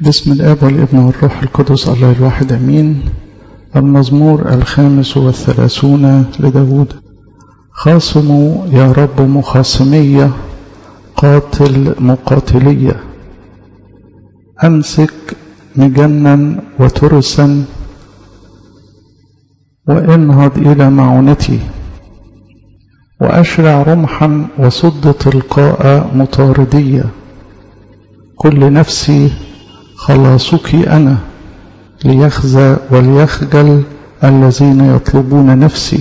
بسم الآب والابن والروح القدس الله الواحد أمين المزمور الخامس والثلاثون لداود خاصم يا رب مخاصمية قاتل مقاتلية أمسك مجنا وترسا وانهض إلى معونتي وأشرع رمحا وصد تلقاء مطاردية كل نفسي خلاصك أنا ليخزى وليخجل الذين يطلبون نفسي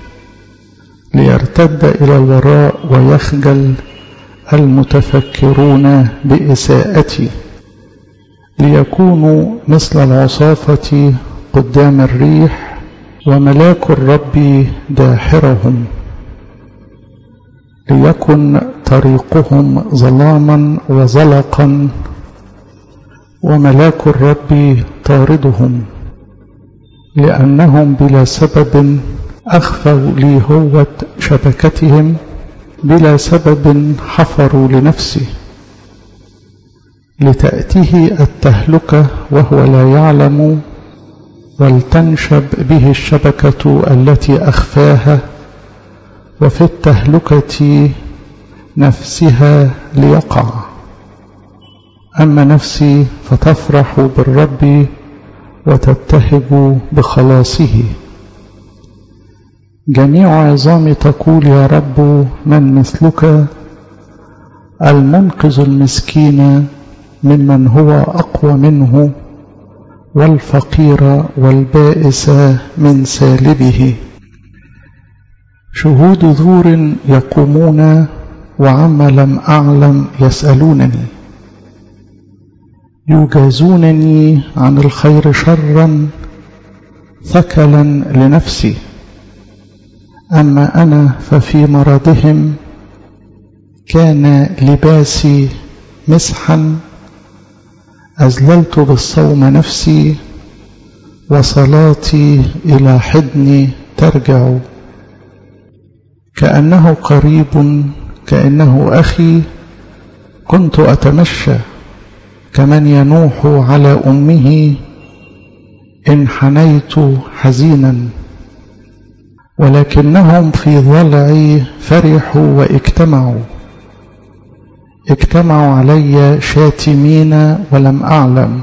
ليرتد إلى الوراء ويخجل المتفكرون بإساءتي ليكونوا مثل العصافة قدام الريح وملاك الرب داحرهم ليكن طريقهم ظلاما وزلقا وملاك الرب طاردهم لأنهم بلا سبب أخفوا لي هوة شبكتهم بلا سبب حفروا لنفسي لتأتيه التهلكة وهو لا يعلم ولتنشب به الشبكة التي أخفاها وفي التهلكة نفسها ليقع أما نفسي فتفرح بالرب وتبتهج بخلاصه جميع عظام تقول يا رب من مثلك المنقذ المسكين ممن هو أقوى منه والفقير والبائس من سالبه شهود ذور يقومون وعما لم أعلم يسألونني يجازونني عن الخير شرا ثكلا لنفسي أما أنا ففي مرضهم كان لباسي مسحا أزللت بالصوم نفسي وصلاتي إلى حضني ترجع كأنه قريب كأنه أخي كنت أتمشى كمن ينوح على أمه إن حنيت حزينا ولكنهم في ضلعي فرحوا واجتمعوا اجتمعوا علي شاتمين ولم أعلم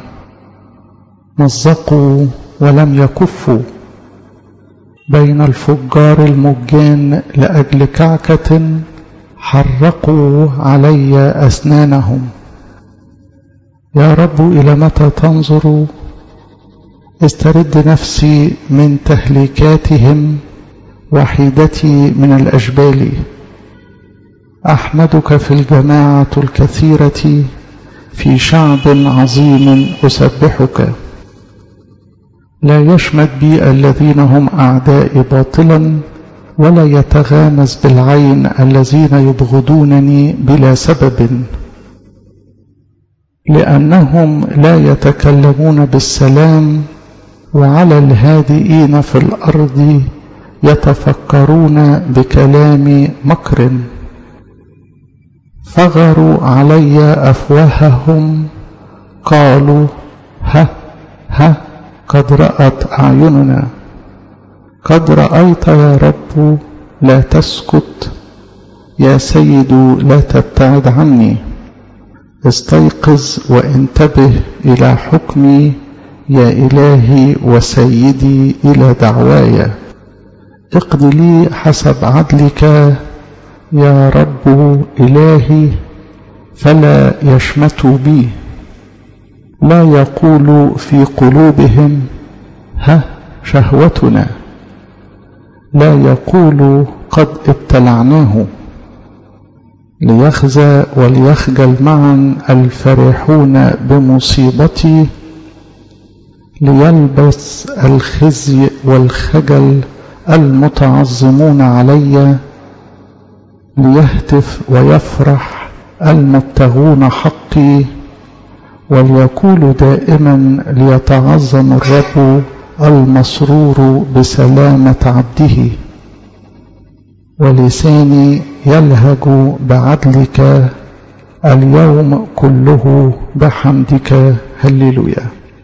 مزقوا ولم يكفوا بين الفجار المجان لأجل كعكة حرقوا علي أسنانهم يا رب إلى متى تنظر استرد نفسي من تهليكاتهم وحيدتي من الأجبال أحمدك في الجماعة الكثيرة في شعب عظيم أسبحك لا يشمت بي الذين هم أعدائي باطلا ولا يتغامز بالعين الذين يبغضونني بلا سبب لأنهم لا يتكلمون بالسلام وعلى الهادئين في الأرض يتفكرون بكلام مكر فغروا علي أفواههم قالوا ها ها قد رأت أعيننا قد رأيت يا رب لا تسكت يا سيد لا تبتعد عني استيقظ وانتبه إلى حكمي يا إلهي وسيدي إلى دعواي اقض لي حسب عدلك يا رب إلهي فلا يشمتوا بي لا يقول في قلوبهم ها شهوتنا لا يقول قد ابتلعناه ليخزى وليخجل معا الفرحون بمصيبتي ليلبس الخزي والخجل المتعظمون علي ليهتف ويفرح المبتغون حقي وليقول دائما ليتعظم الرب المسرور بسلامة عبده ولساني يلهج بعدلك اليوم كله بحمدك هللويا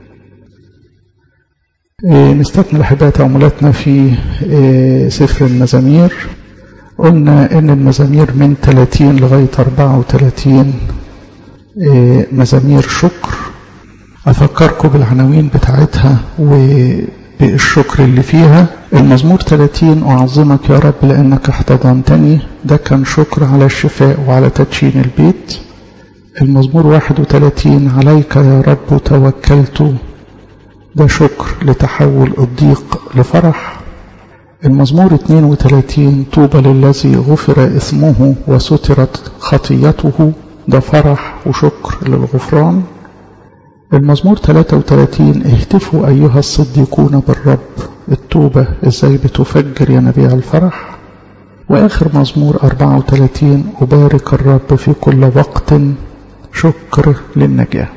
نستكمل أحباء تأملاتنا في سفر المزامير قلنا إن المزامير من 30 لغاية 34 مزامير شكر أفكركم بالعناوين بتاعتها وبالشكر اللي فيها المزمور 30 أعظمك يا رب لأنك احتضنتني ده كان شكر على الشفاء وعلى تدشين البيت المزمور 31 عليك يا رب توكلت ده شكر لتحول الضيق لفرح المزمور 32 طوبى للذي غفر اسمه وسترت خطيته ده فرح وشكر للغفران المزمور 33 اهتفوا أيها الصديقون بالرب التوبة ازاي بتفجر ينابيع الفرح وآخر مزمور 34 أبارك الرب في كل وقت شكر للنجاة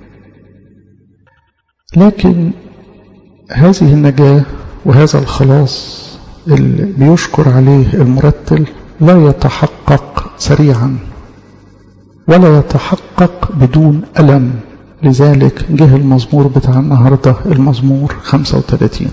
لكن هذه النجاة وهذا الخلاص اللي بيشكر عليه المرتل لا يتحقق سريعا ولا يتحقق بدون ألم لذلك جه المزمور بتاع النهاردة المزمور 35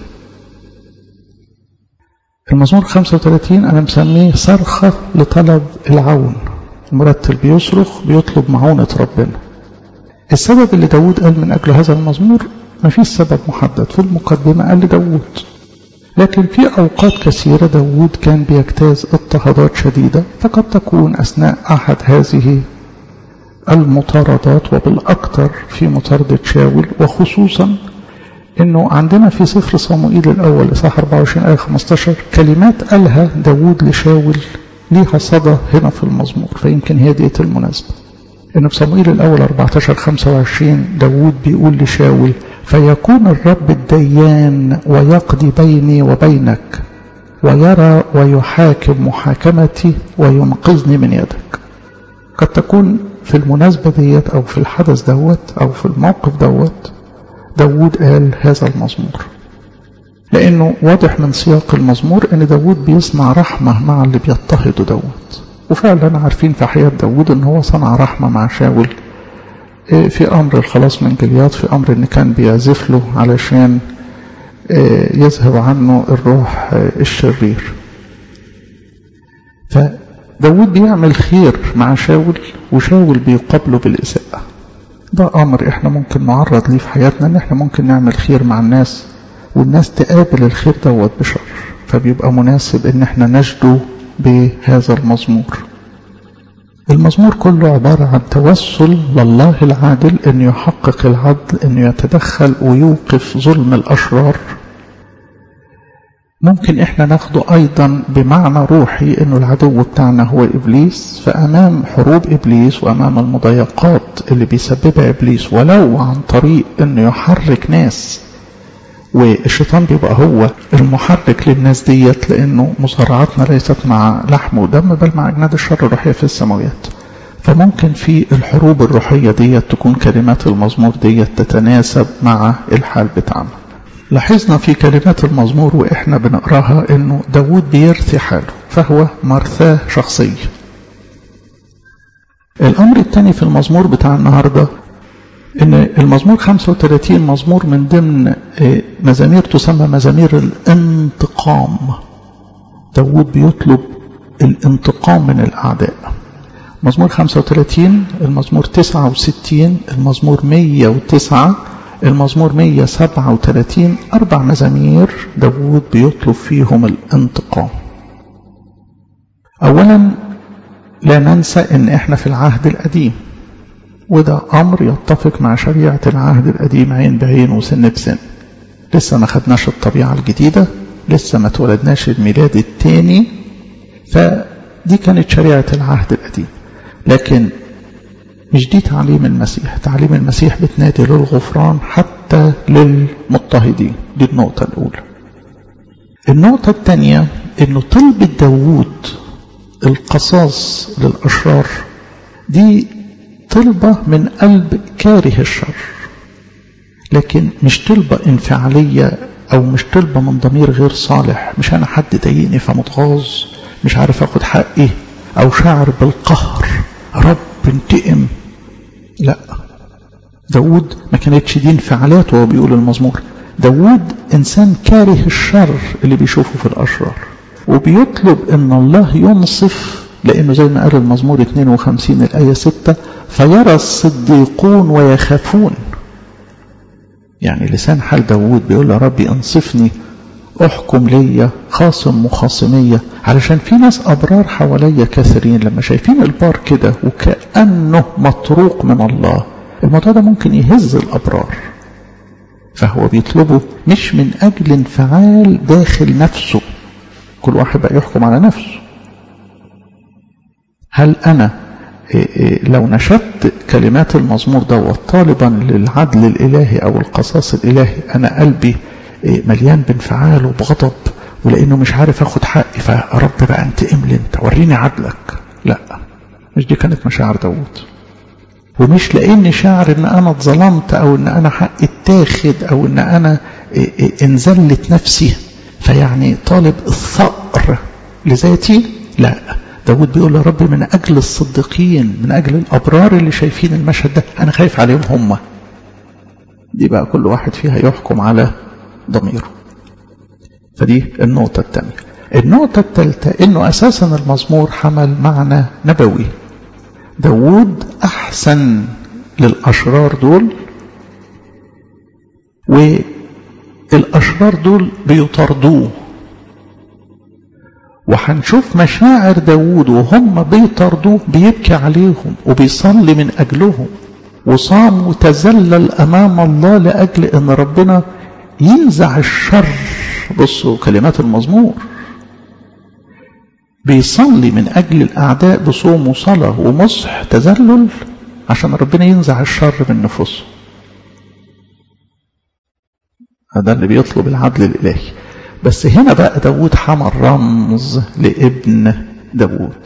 المزمور 35 أنا مسميه صرخة لطلب العون المرتل بيصرخ بيطلب معونة ربنا السبب اللي داود قال من أجل هذا المزمور ما فيش سبب محدد في المقدمة قال لداود لكن في أوقات كثيرة داود كان بيجتاز اضطهادات شديدة فقد تكون أثناء أحد هذه المطاردات وبالأكثر في مطاردة شاول وخصوصا أنه عندنا في سفر صموئيل الأول إصحاح 24 آية 15 كلمات قالها داود لشاول ليها صدى هنا في المزمور فيمكن هي ديت المناسبة إن في صموئيل الأول 14 25 داود بيقول لشاول فيكون الرب الديان ويقضي بيني وبينك ويرى ويحاكم محاكمتي وينقذني من يدك قد تكون في المناسبة ديت أو في الحدث دوت أو في الموقف دوت داود قال هذا المزمور لأنه واضح من سياق المزمور أن داود بيصنع رحمة مع اللي بيضطهدوا دوت وفعلا عارفين في حياة داود أن هو صنع رحمة مع شاول في أمر الخلاص من جليات في أمر أن كان بيعزف له علشان يذهب عنه الروح الشرير فداود بيعمل خير مع شاول وشاول بيقابله بالإساءة ده أمر إحنا ممكن نعرض ليه في حياتنا إن إحنا ممكن نعمل خير مع الناس والناس تقابل الخير دوت بشر فبيبقى مناسب إن إحنا نجدو بهذا المزمور المزمور كله عبارة عن توسل لله العادل أن يحقق العدل أن يتدخل ويوقف ظلم الأشرار ممكن احنا ناخده ايضا بمعنى روحي انه العدو بتاعنا هو ابليس فامام حروب ابليس وامام المضايقات اللي بيسببها ابليس ولو عن طريق انه يحرك ناس والشيطان بيبقى هو المحرك للناس ديت لانه مصارعاتنا ليست مع لحم ودم بل مع اجناد الشر الروحيه في السماويات فممكن في الحروب الروحيه ديت تكون كلمات المزمور ديت تتناسب مع الحال بتاعنا لاحظنا في كلمات المزمور وإحنا بنقراها إنه داود بيرثي حاله فهو مرثاه شخصية الأمر الثاني في المزمور بتاع النهاردة إن المزمور 35 مزمور من ضمن مزامير تسمى مزامير الانتقام داود بيطلب الانتقام من الأعداء مزمور 35 المزمور 69 المزمور 109 المزمور 137 أربع مزامير داود بيطلب فيهم الانتقام أولا لا ننسى أن إحنا في العهد القديم وده أمر يتفق مع شريعة العهد القديم عين بعين وسن بسن لسه ما خدناش الطبيعة الجديدة لسه ما تولدناش الميلاد الثاني فدي كانت شريعة العهد القديم لكن مش دي تعليم المسيح تعليم المسيح بتنادي للغفران حتى للمضطهدين دي النقطة الأولى النقطة الثانية انه طلب داوود القصاص للأشرار دي طلبة من قلب كاره الشر لكن مش طلبة انفعالية أو مش طلبة من ضمير غير صالح مش أنا حد ضايقني فمتغاظ مش عارف أخد حقي أو شاعر بالقهر رب انتقم لا داود ما كانتش دي انفعالاته وهو بيقول المزمور داود إنسان كاره الشر اللي بيشوفه في الأشرار وبيطلب أن الله ينصف لأنه زي ما قال المزمور 52 الآية 6 فيرى الصديقون ويخافون يعني لسان حال داود بيقول له ربي انصفني احكم ليا خاصم مخاصمية علشان في ناس أبرار حواليا كثيرين لما شايفين البار كده وكأنه مطروق من الله الموضوع ده ممكن يهز الأبرار فهو بيطلبه مش من أجل انفعال داخل نفسه كل واحد بقى يحكم على نفسه هل أنا لو نشدت كلمات المزمور دوت طالبا للعدل الإلهي أو القصاص الإلهي أنا قلبي مليان بانفعال وبغضب ولأنه مش عارف أخد حقي فرب بقى انتقم لي أنت وريني عدلك لا مش دي كانت مشاعر داود ومش لاني شاعر ان انا اتظلمت او ان انا حقي اتاخد او ان انا انزلت نفسي فيعني طالب الثأر لذاتي لا داود بيقول يا رب من اجل الصديقين من اجل الابرار اللي شايفين المشهد ده انا خايف عليهم هم دي بقى كل واحد فيها يحكم على ضميره فدي النقطة الثانية النقطة الثالثة انه اساسا المزمور حمل معنى نبوي داود أحسن للأشرار دول والأشرار دول بيطردوه وهنشوف مشاعر داود وهم بيطردوه بيبكي عليهم وبيصلي من أجلهم وصام وتذلل أمام الله لأجل أن ربنا ينزع الشر بصوا كلمات المزمور بيصلي من أجل الأعداء بصوم وصلاة ومصح تذلل عشان ربنا ينزع الشر من نفوسه هذا اللي بيطلب العدل الإلهي بس هنا بقى داود حمل رمز لابن داود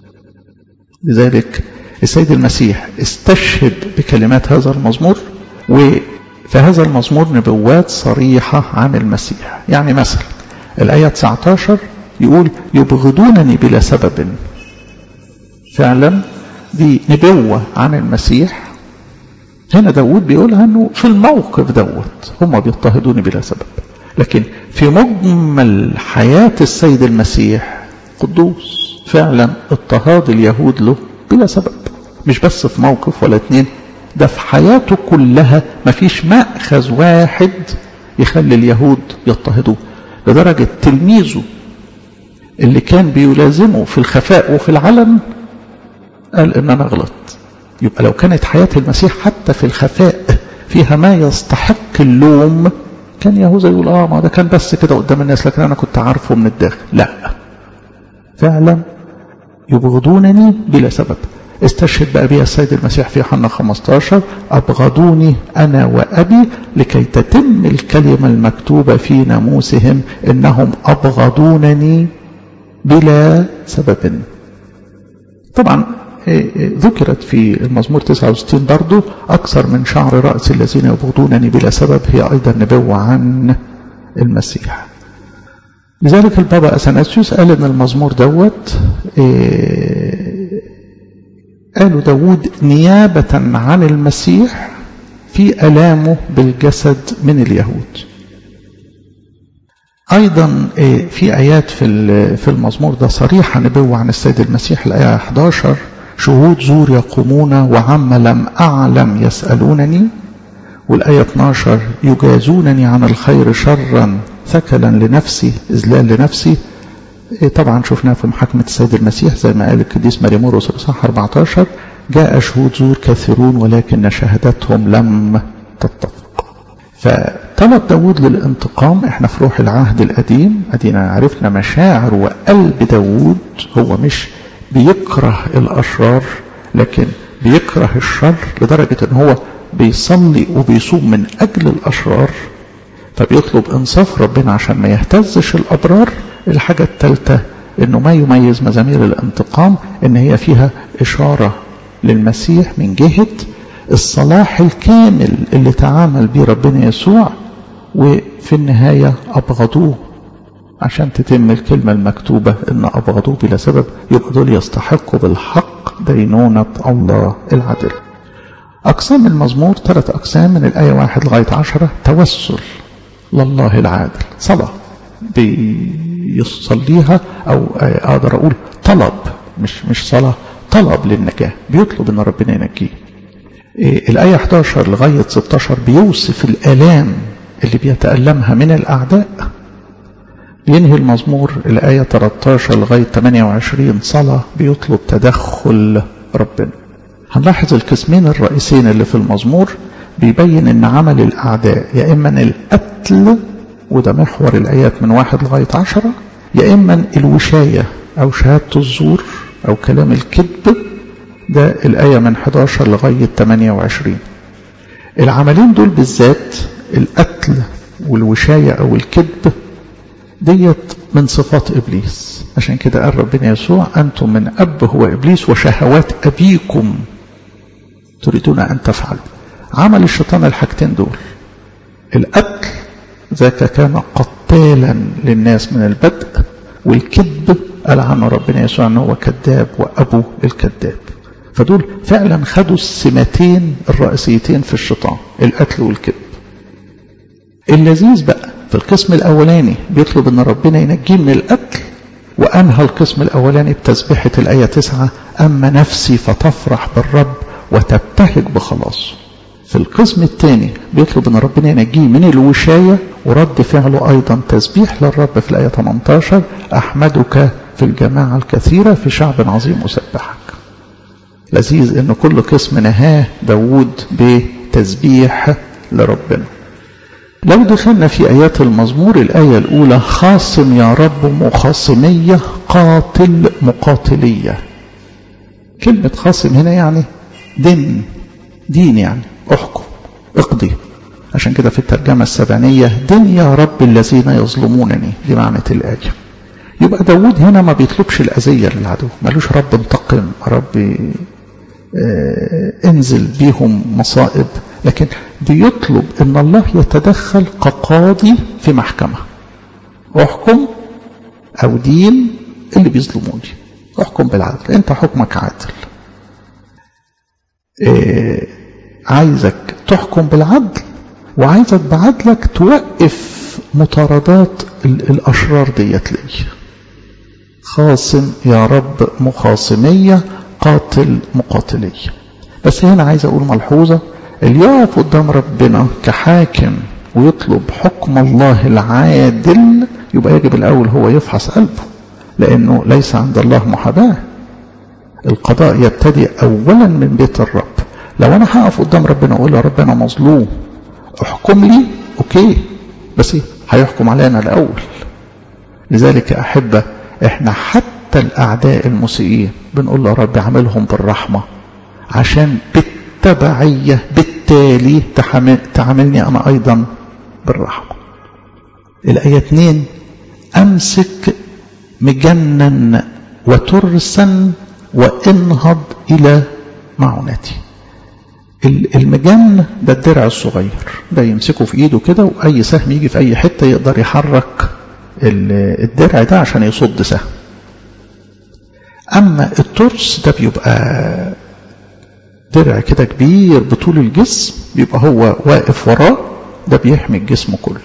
لذلك السيد المسيح استشهد بكلمات هذا المزمور وفي هذا المزمور نبوات صريحة عن المسيح يعني مثلا الآية 19 يقول يبغضونني بلا سبب فعلا دي نبوة عن المسيح هنا داود بيقولها انه في الموقف دوت هم بيضطهدوني بلا سبب لكن في مجمل حياة السيد المسيح قدوس فعلا اضطهاد اليهود له بلا سبب مش بس في موقف ولا اتنين ده في حياته كلها مفيش مأخذ واحد يخلي اليهود يضطهدوه لدرجة تلميذه اللي كان بيلازمه في الخفاء وفي العلن قال ان انا غلط يبقى لو كانت حياة المسيح حتى في الخفاء فيها ما يستحق اللوم كان يهوذا يقول اه ما ده كان بس كده قدام الناس لكن انا كنت عارفه من الداخل لا فعلا يبغضونني بلا سبب استشهد بقى بها السيد المسيح في يوحنا 15 أبغضوني أنا وأبي لكي تتم الكلمة المكتوبة في ناموسهم إنهم أبغضونني بلا سبب طبعا ذكرت في المزمور 69 برضو أكثر من شعر رأس الذين يبغضونني بلا سبب هي أيضا نبوة عن المسيح لذلك البابا أثناسيوس قال إن المزمور دوت قالوا داود نيابة عن المسيح في ألامه بالجسد من اليهود أيضا في آيات في في المزمور ده صريحة نبوة عن السيد المسيح الآية 11 شهود زور يقومون وعما لم أعلم يسألونني والآية 12 يجازونني عن الخير شرا ثكلا لنفسي إذلال لنفسي طبعا شفناها في محاكمة السيد المسيح زي ما قال القديس مريموروس الإصحاح 14 جاء شهود زور كثيرون ولكن شهادتهم لم تتفق فطلب داود للانتقام احنا في روح العهد القديم ادينا عرفنا مشاعر وقلب داود هو مش بيكره الاشرار لكن بيكره الشر لدرجة ان هو بيصلي وبيصوم من اجل الاشرار فبيطلب انصاف ربنا عشان ما يهتزش الابرار الحاجة الثالثة انه ما يميز مزامير الانتقام ان هي فيها اشارة للمسيح من جهة الصلاح الكامل اللي تعامل به ربنا يسوع وفي النهاية أبغضوه عشان تتم الكلمة المكتوبة إن أبغضوه بلا سبب يبقى دول يستحقوا بالحق دينونة الله العدل أقسام المزمور ثلاث أقسام من الآية واحد لغاية عشرة توسل لله العادل صلاة بيصليها أو أقدر أقول طلب مش مش صلاة طلب للنجاة بيطلب إن ربنا ينجيه الآية 11 لغاية 16 بيوصف الآلام اللي بيتألمها من الأعداء ينهي المزمور الآية 13 لغاية 28 صلاة بيطلب تدخل ربنا هنلاحظ القسمين الرئيسيين اللي في المزمور بيبين ان عمل الأعداء يا إما القتل وده محور الآيات من واحد لغاية عشرة يا إما الوشاية أو شهادة الزور أو كلام الكذب ده الآية من 11 لغاية 28 العملين دول بالذات القتل والوشاية أو الكذب ديت من صفات إبليس عشان كده قال ربنا يسوع أنتم من أب هو إبليس وشهوات أبيكم تريدون أن تفعلوا عمل الشيطان الحاجتين دول القتل ذاك كان قتالا للناس من البدء والكذب قال عنه ربنا يسوع أنه هو كذاب وأبو الكذاب فدول فعلا خدوا السمتين الرئيسيتين في الشيطان القتل والكذب اللذيذ بقى في القسم الأولاني بيطلب أن ربنا ينجيه من القتل وأنهى القسم الأولاني بتسبيحة الآية تسعة أما نفسي فتفرح بالرب وتبتهج بخلاصه في القسم الثاني بيطلب أن ربنا ينجيه من الوشاية ورد فعله أيضا تسبيح للرب في الآية 18 أحمدك في الجماعة الكثيرة في شعب عظيم أسبحك لذيذ أن كل قسم نهاه داود بتسبيح لربنا لو دخلنا في آيات المزمور الآية الأولى خاصم يا رب مخاصمية قاتل مقاتلية كلمة خاصم هنا يعني دين دين يعني احكم اقضي عشان كده في الترجمة السبعينية دين يا رب الذين يظلمونني دي معنى الآية يبقى داود هنا ما بيطلبش الأذية للعدو ملوش رب انتقم رب اه انزل بيهم مصائب لكن بيطلب ان الله يتدخل كقاضي في محكمة احكم او دين اللي بيظلموني احكم بالعدل انت حكمك عادل اه عايزك تحكم بالعدل وعايزك بعدلك توقف مطاردات الاشرار ديت لي خاصم يا رب مخاصمية قاتل مقاتلية بس هنا عايز اقول ملحوظة اللي يقف قدام ربنا كحاكم ويطلب حكم الله العادل يبقى يجب الأول هو يفحص قلبه لأنه ليس عند الله محاباة القضاء يبتدي أولا من بيت الرب لو أنا هقف قدام ربنا وأقول يا رب أنا مظلوم احكم لي أوكي بس هيحكم علينا الأول لذلك يا أحبة إحنا حتى الأعداء المسيئين بنقول يا رب عاملهم بالرحمة عشان بالتبعية بالتالي تعاملني أنا أيضا بالرحمة الآية 2 أمسك مجنن وترسا وانهض إلى معونتي المجن ده الدرع الصغير ده يمسكه في ايده كده واي سهم يجي في اي حته يقدر يحرك الدرع ده عشان يصد سهم اما الترس ده بيبقى درع كده كبير بطول الجسم بيبقى هو واقف وراه ده بيحمي الجسم كله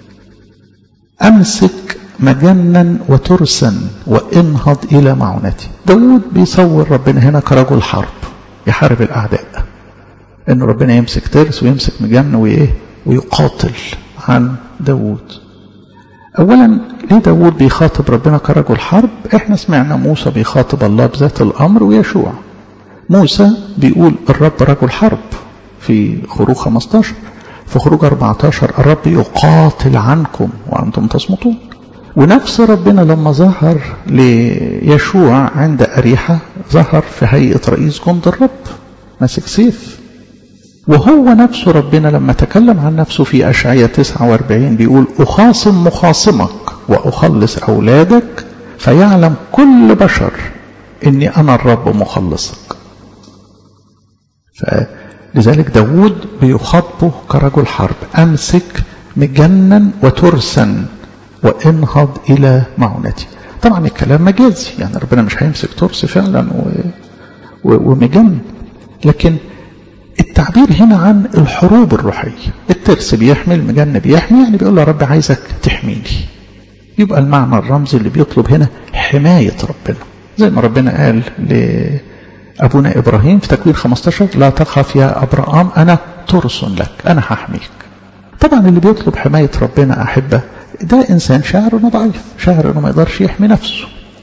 امسك مجنا وترسا وانهض الى معونتي داود بيصور ربنا هنا كرجل حرب يحارب الاعداء ان ربنا يمسك ترس ويمسك مجن وايه ويقاتل عن داود اولا ليه داود بيخاطب ربنا كرجل حرب احنا سمعنا موسى بيخاطب الله بذات الامر ويشوع موسى بيقول الرب رجل حرب في خروج 15 في خروج 14 الرب يقاتل عنكم وانتم تصمتون ونفس ربنا لما ظهر ليشوع عند أريحة ظهر في هيئة رئيس جند الرب ماسك سيف وهو نفسه ربنا لما تكلم عن نفسه في أشعية 49 بيقول أخاصم مخاصمك وأخلص أولادك فيعلم كل بشر إني أنا الرب مخلصك فلذلك داود بيخاطبه كرجل حرب أمسك مجنا وترسا وانهض إلى معونتي طبعا الكلام مجازي يعني ربنا مش هيمسك ترس فعلا و... و... ومجن لكن التعبير هنا عن الحروب الروحية الترس بيحمي المجن بيحمي يعني بيقول له رب عايزك تحميني يبقى المعنى الرمزي اللي بيطلب هنا حماية ربنا زي ما ربنا قال لأبونا إبراهيم في تكوين 15 لا تخف يا أبراهام أنا ترس لك أنا هحميك طبعا اللي بيطلب حماية ربنا أحبه ده إنسان شاعر إنه ضعيف شاعر إنه ما يقدرش يحمي نفسه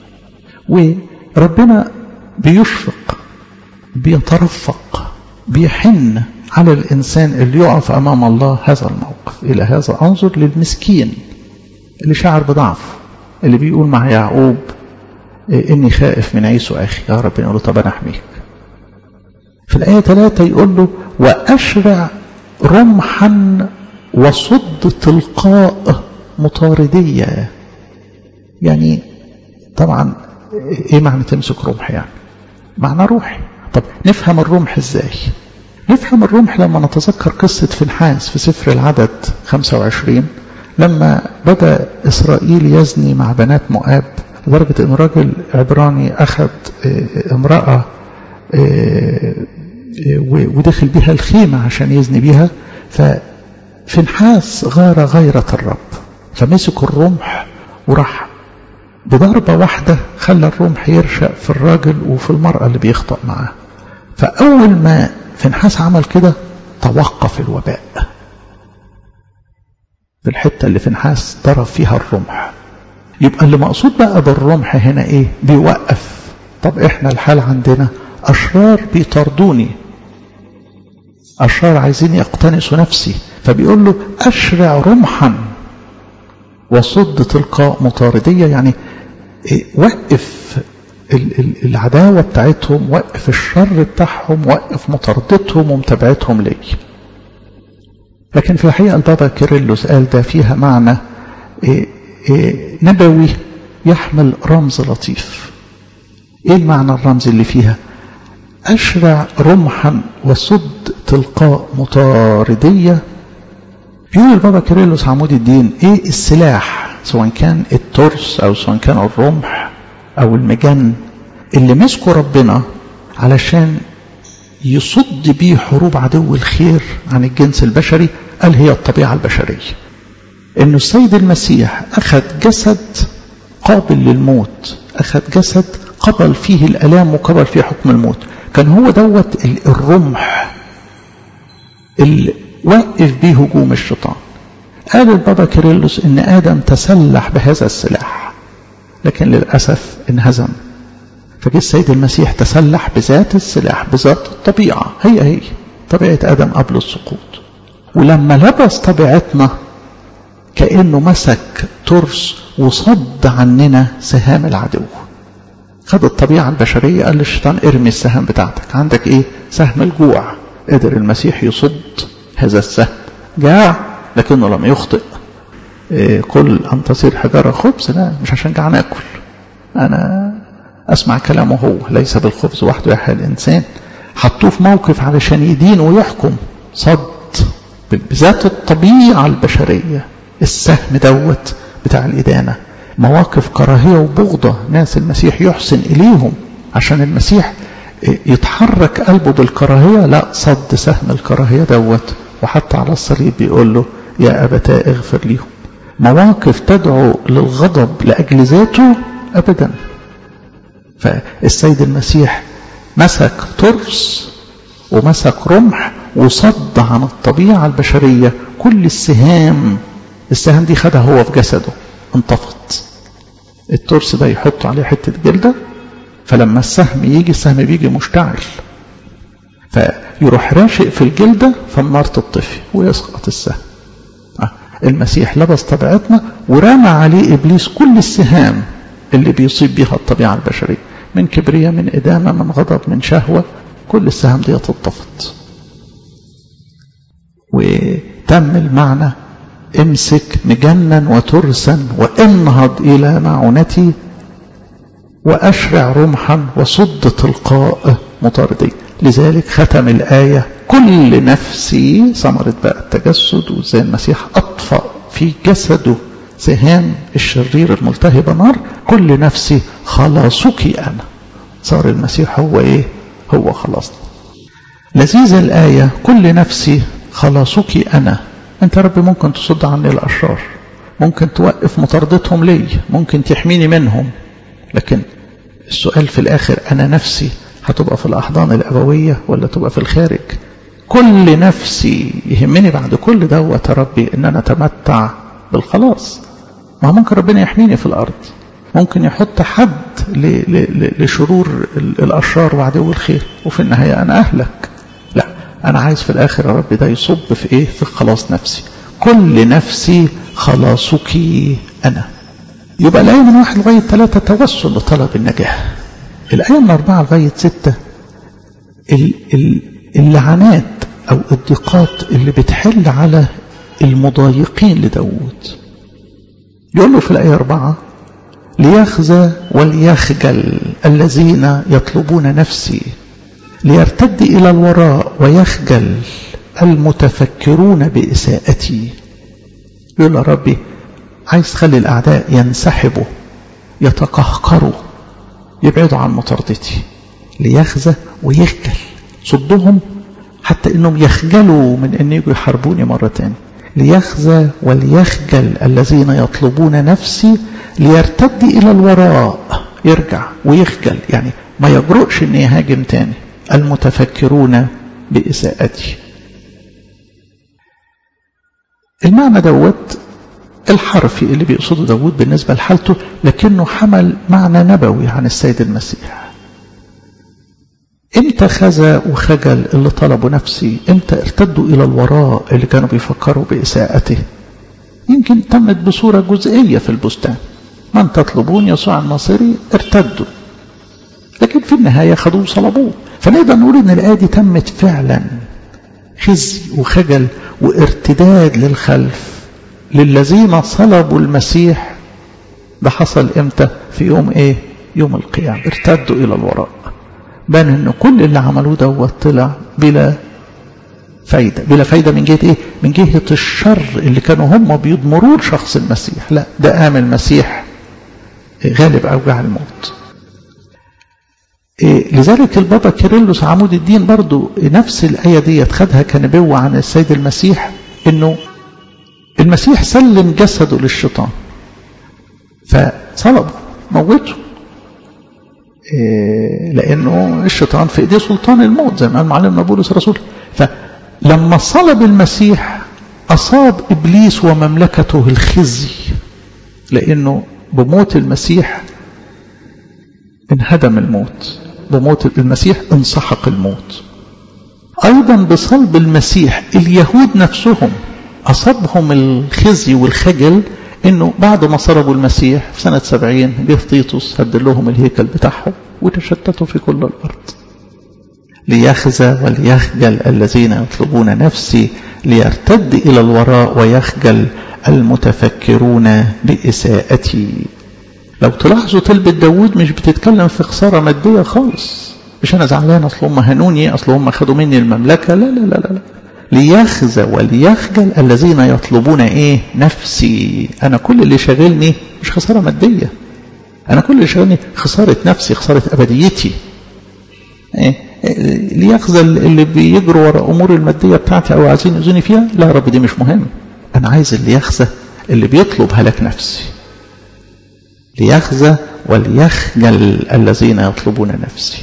وربنا بيشفق بيترفق بيحن على الإنسان اللي يقف أمام الله هذا الموقف إلى هذا أنظر للمسكين اللي شعر بضعف اللي بيقول مع يعقوب إني خائف من عيسو أخي يا رب يقول له طب أنا أحميك في الآية 3 يقول له وأشرع رمحا وصد تلقاء مطاردية يعني طبعا ايه معنى تمسك رمح يعني معنى روحي طب نفهم الرمح ازاي نفهم الرمح لما نتذكر قصة فنحاس في سفر العدد 25 لما بدأ إسرائيل يزني مع بنات مؤاب لدرجة أن راجل عبراني أخذ امرأة ودخل بها الخيمة عشان يزني بها ففنحاس غار غيرة الرب فمسك الرمح وراح بضربة واحدة خلى الرمح يرشق في الراجل وفي المرأة اللي بيخطأ معاه فأول ما فنحاس عمل كده توقف الوباء في الحتة اللي فنحاس ضرب فيها الرمح يبقى اللي مقصود بقى بالرمح هنا ايه بيوقف طب احنا الحال عندنا اشرار بيطردوني اشرار عايزين يقتنسوا نفسي فبيقول له اشرع رمحا وصد تلقاء مطاردية يعني إيه وقف العداوة بتاعتهم وقف الشر بتاعهم وقف مطاردتهم ومتابعتهم لي لكن في الحقيقة البابا كيرلس قال ده فيها معنى إيه إيه نبوي يحمل رمز لطيف ايه المعنى الرمزي اللي فيها اشرع رمحا وصد تلقاء مطاردية يقول البابا كيرلس عمود الدين ايه السلاح سواء كان الترس او سواء كان الرمح او المجن اللي مسكوا ربنا علشان يصد بيه حروب عدو الخير عن الجنس البشري قال هي الطبيعة البشرية انه السيد المسيح اخذ جسد قابل للموت اخذ جسد قبل فيه الالام وقبل فيه حكم الموت كان هو دوت الرمح اللي وقف بيه هجوم الشيطان قال البابا كيرلس ان ادم تسلح بهذا السلاح لكن للاسف انهزم فجه السيد المسيح تسلح بذات السلاح بذات الطبيعه هي هي طبيعه ادم قبل السقوط ولما لبس طبيعتنا كانه مسك ترس وصد عننا سهام العدو خد الطبيعه البشريه قال للشيطان ارمي السهام بتاعتك عندك ايه سهم الجوع قدر المسيح يصد هذا السهم جاع لكنه لم يخطئ إيه كل أن تصير حجارة خبز لا مش عشان جعان أكل أنا أسمع كلامه هو ليس بالخبز وحده يحيى الإنسان حطوه في موقف علشان يدين ويحكم صد بذات الطبيعة البشرية السهم دوت بتاع الإدانة مواقف كراهية وبغضة ناس المسيح يحسن إليهم عشان المسيح يتحرك قلبه بالكراهية لا صد سهم الكراهية دوت وحتى على الصليب بيقول له يا أبتاء اغفر ليهم مواقف تدعو للغضب لأجل ذاته أبدا فالسيد المسيح مسك ترس ومسك رمح وصد عن الطبيعة البشرية كل السهام السهام دي خدها هو في جسده انطفت الترس ده يحط عليه حتة جلدة فلما السهم يجي السهم بيجي مشتعل فيروح راشق في الجلدة فالنار تطفي ويسقط السهم المسيح لبس طبيعتنا ورمى عليه إبليس كل السهام اللي بيصيب بها الطبيعة البشرية من كبرية من إدامة من غضب من شهوة كل السهام دي اتطفت وتم المعنى امسك مجنا وترسا وانهض إلى معونتي وأشرع رمحا وصد تلقاء مطاردي لذلك ختم الآية كل نفسي ثمرة بقى التجسد وزي المسيح أطفأ في جسده سهام الشرير الملتهبة نار كل نفسي خلاصك أنا صار المسيح هو إيه هو خلاصنا لذيذة الآية كل نفسي خلاصك أنا أنت ربي ممكن تصد عني الأشرار ممكن توقف مطاردتهم لي ممكن تحميني منهم لكن السؤال في الآخر أنا نفسي هتبقى في الأحضان الأبوية ولا تبقى في الخارج كل نفسي يهمني بعد كل دوت يا ربي ان انا اتمتع بالخلاص ما ممكن ربنا يحميني في الارض ممكن يحط حد لشرور الاشرار وعدو الخير وفي النهايه انا اهلك لا انا عايز في الاخر يا رب ده يصب في ايه في خلاص نفسي كل نفسي خلاصك انا يبقى الايه من واحد لغايه ثلاثه توسل لطلب النجاه الايه من اربعه لغايه سته اللعنات أو الضيقات اللي بتحل على المضايقين لداود يقول له في الآية أربعة ليخزى وليخجل الذين يطلبون نفسي ليرتد إلى الوراء ويخجل المتفكرون بإساءتي يقول له ربي عايز تخلي الأعداء ينسحبوا يتقهقروا يبعدوا عن مطاردتي ليخزى ويخجل صدهم حتى انهم يخجلوا من ان يجوا يحاربوني مرة تاني ليخزى وليخجل الذين يطلبون نفسي ليرتد الى الوراء يرجع ويخجل يعني ما يجرؤش ان يهاجم تاني المتفكرون بإساءتي المعنى دوت الحرفي اللي بيقصده داود بالنسبة لحالته لكنه حمل معنى نبوي عن السيد المسيح امتى خزى وخجل اللي طلبوا نفسي امتى ارتدوا الى الوراء اللي كانوا بيفكروا باساءته يمكن تمت بصوره جزئيه في البستان من تطلبون يسوع الناصري ارتدوا لكن في النهايه خدوه وصلبوه فنقدر نقول ان الايه دي تمت فعلا خزي وخجل وارتداد للخلف للذين صلبوا المسيح ده حصل امتى في يوم ايه يوم القيامه ارتدوا الى الوراء بان ان كل اللي عملوه دوت طلع بلا فايده بلا فايده من جهه ايه من جهه الشر اللي كانوا هم بيضمروه لشخص المسيح لا ده قام المسيح غالب اوجاع الموت إيه لذلك البابا كيرلس عمود الدين برضو نفس الآية دي خدها كنبوة عن السيد المسيح انه المسيح سلم جسده للشيطان فصلبه موته لأنه الشيطان في إيديه سلطان الموت زي ما قال معلمنا بولس الرسول فلما صلب المسيح أصاب إبليس ومملكته الخزي لأنه بموت المسيح انهدم الموت بموت المسيح انسحق الموت أيضا بصلب المسيح اليهود نفسهم أصابهم الخزي والخجل انه بعد ما صلبوا المسيح في سنة سبعين جه تيتوس هد لهم الهيكل بتاعهم وتشتتوا في كل الأرض ليخزى وليخجل الذين يطلبون نفسي ليرتد إلى الوراء ويخجل المتفكرون بإساءتي لو تلاحظوا تلبة داود مش بتتكلم في خسارة مادية خالص مش أنا زعلان أصل هم هنوني أصل هم خدوا مني المملكة لا لا لا لا, لا. ليخزى وليخجل الذين يطلبون ايه نفسي انا كل اللي شاغلني مش خساره ماديه انا كل اللي شاغلني خساره نفسي خساره ابديتي إيه؟ ليخزى اللي بيجروا ورا امور الماديه بتاعتي او عايزين يؤذوني فيها لا يا رب دي مش مهم انا عايز اللي يخزى اللي بيطلب هلاك نفسي ليخزى وليخجل الذين يطلبون نفسي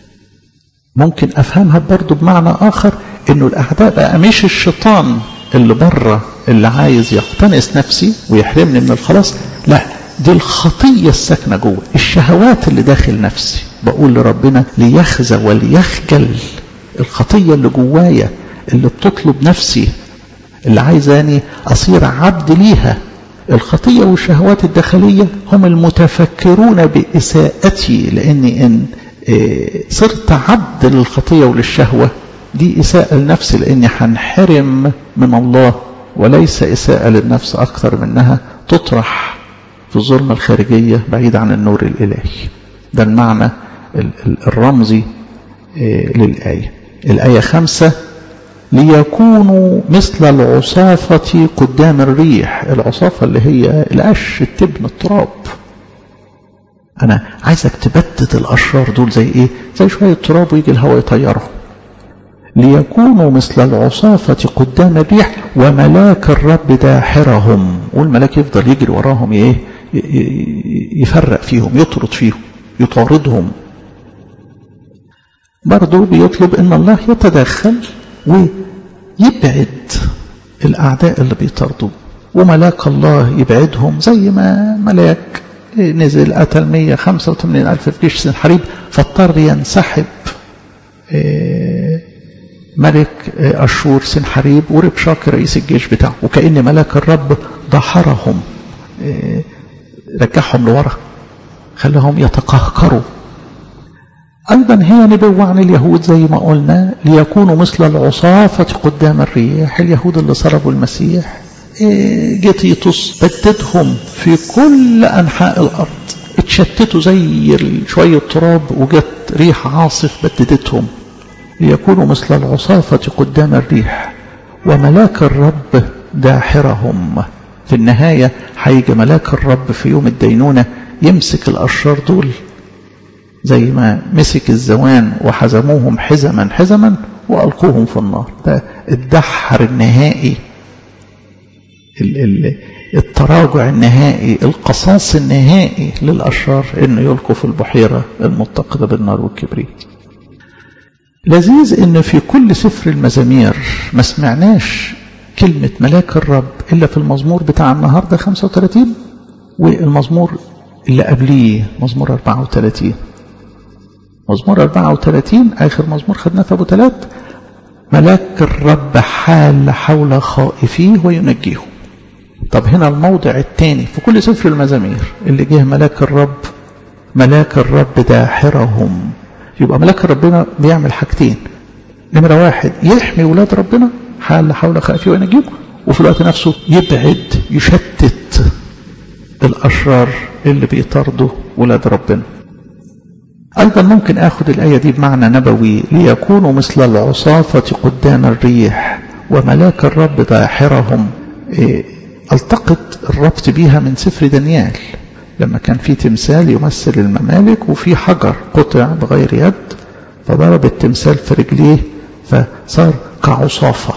ممكن افهمها برضو بمعنى اخر انه الاعداء بقى مش الشيطان اللي بره اللي عايز يقتنص نفسي ويحرمني من الخلاص لا دي الخطية الساكنة جوه الشهوات اللي داخل نفسي بقول لربنا ليخزى وليخجل الخطية اللي جوايا اللي بتطلب نفسي اللي عايزاني أصير عبد ليها الخطية والشهوات الداخلية هم المتفكرون بإساءتي لأني إن صرت عبد للخطية وللشهوة دي إساءة للنفس لأني هنحرم من الله وليس إساءة للنفس أكثر منها تطرح في الظلمة الخارجية بعيد عن النور الإلهي ده المعنى الرمزي للآية الآية خمسة ليكونوا مثل العصافة قدام الريح العصافة اللي هي القش التبن التراب أنا عايزك تبدد الأشرار دول زي إيه زي شوية تراب ويجي الهواء يطيرهم ليكونوا مثل العصافة قدام الريح وملاك الرب داحرهم والملاك يفضل يجري وراهم ايه يفرق فيهم يطرد فيهم يطاردهم برضو بيطلب ان الله يتدخل ويبعد الاعداء اللي بيطاردوه وملاك الله يبعدهم زي ما ملاك نزل قتل 185 ألف في جيش سنحريب فاضطر ينسحب ملك أشور سنحريب وربشاك رئيس الجيش بتاعه وكأن ملاك الرب ضحرهم رجعهم لورا خلاهم يتقهقروا أيضا هي نبوة عن اليهود زي ما قلنا ليكونوا مثل العصافة قدام الريح اليهود اللي صلبوا المسيح جه تيتوس بددهم في كل أنحاء الأرض اتشتتوا زي شوية تراب وجت ريح عاصف بددتهم ليكونوا مثل العصافة قدام الريح وملاك الرب داحرهم في النهاية هيجي ملاك الرب في يوم الدينونة يمسك الأشرار دول زي ما مسك الزوان وحزموهم حزما حزما وألقوهم في النار ده الدحر النهائي التراجع النهائي القصاص النهائي للأشرار إنه يلقوا في البحيرة المتقدة بالنار والكبريت لذيذ إن في كل سفر المزامير ما سمعناش كلمة ملاك الرب إلا في المزمور بتاع النهاردة 35 والمزمور اللي قبليه مزمور 34 مزمور 34 آخر مزمور خدناه في أبو ثلاث ملاك الرب حال حول خائفيه وينجيهم طب هنا الموضع الثاني في كل سفر المزامير اللي جه ملاك الرب ملاك الرب داحرهم يبقى ملاك ربنا بيعمل حاجتين نمرة واحد يحمي ولاد ربنا حال حول خائفيه وينجيهم وفي الوقت نفسه يبعد يشتت الأشرار اللي بيطاردوا ولاد ربنا أيضا ممكن أخذ الآية دي بمعنى نبوي ليكونوا مثل العصافة قدام الريح وملاك الرب داحرهم إيه التقط الربط بيها من سفر دانيال لما كان في تمثال يمثل الممالك وفي حجر قطع بغير يد فضرب التمثال في رجليه فصار كعصافة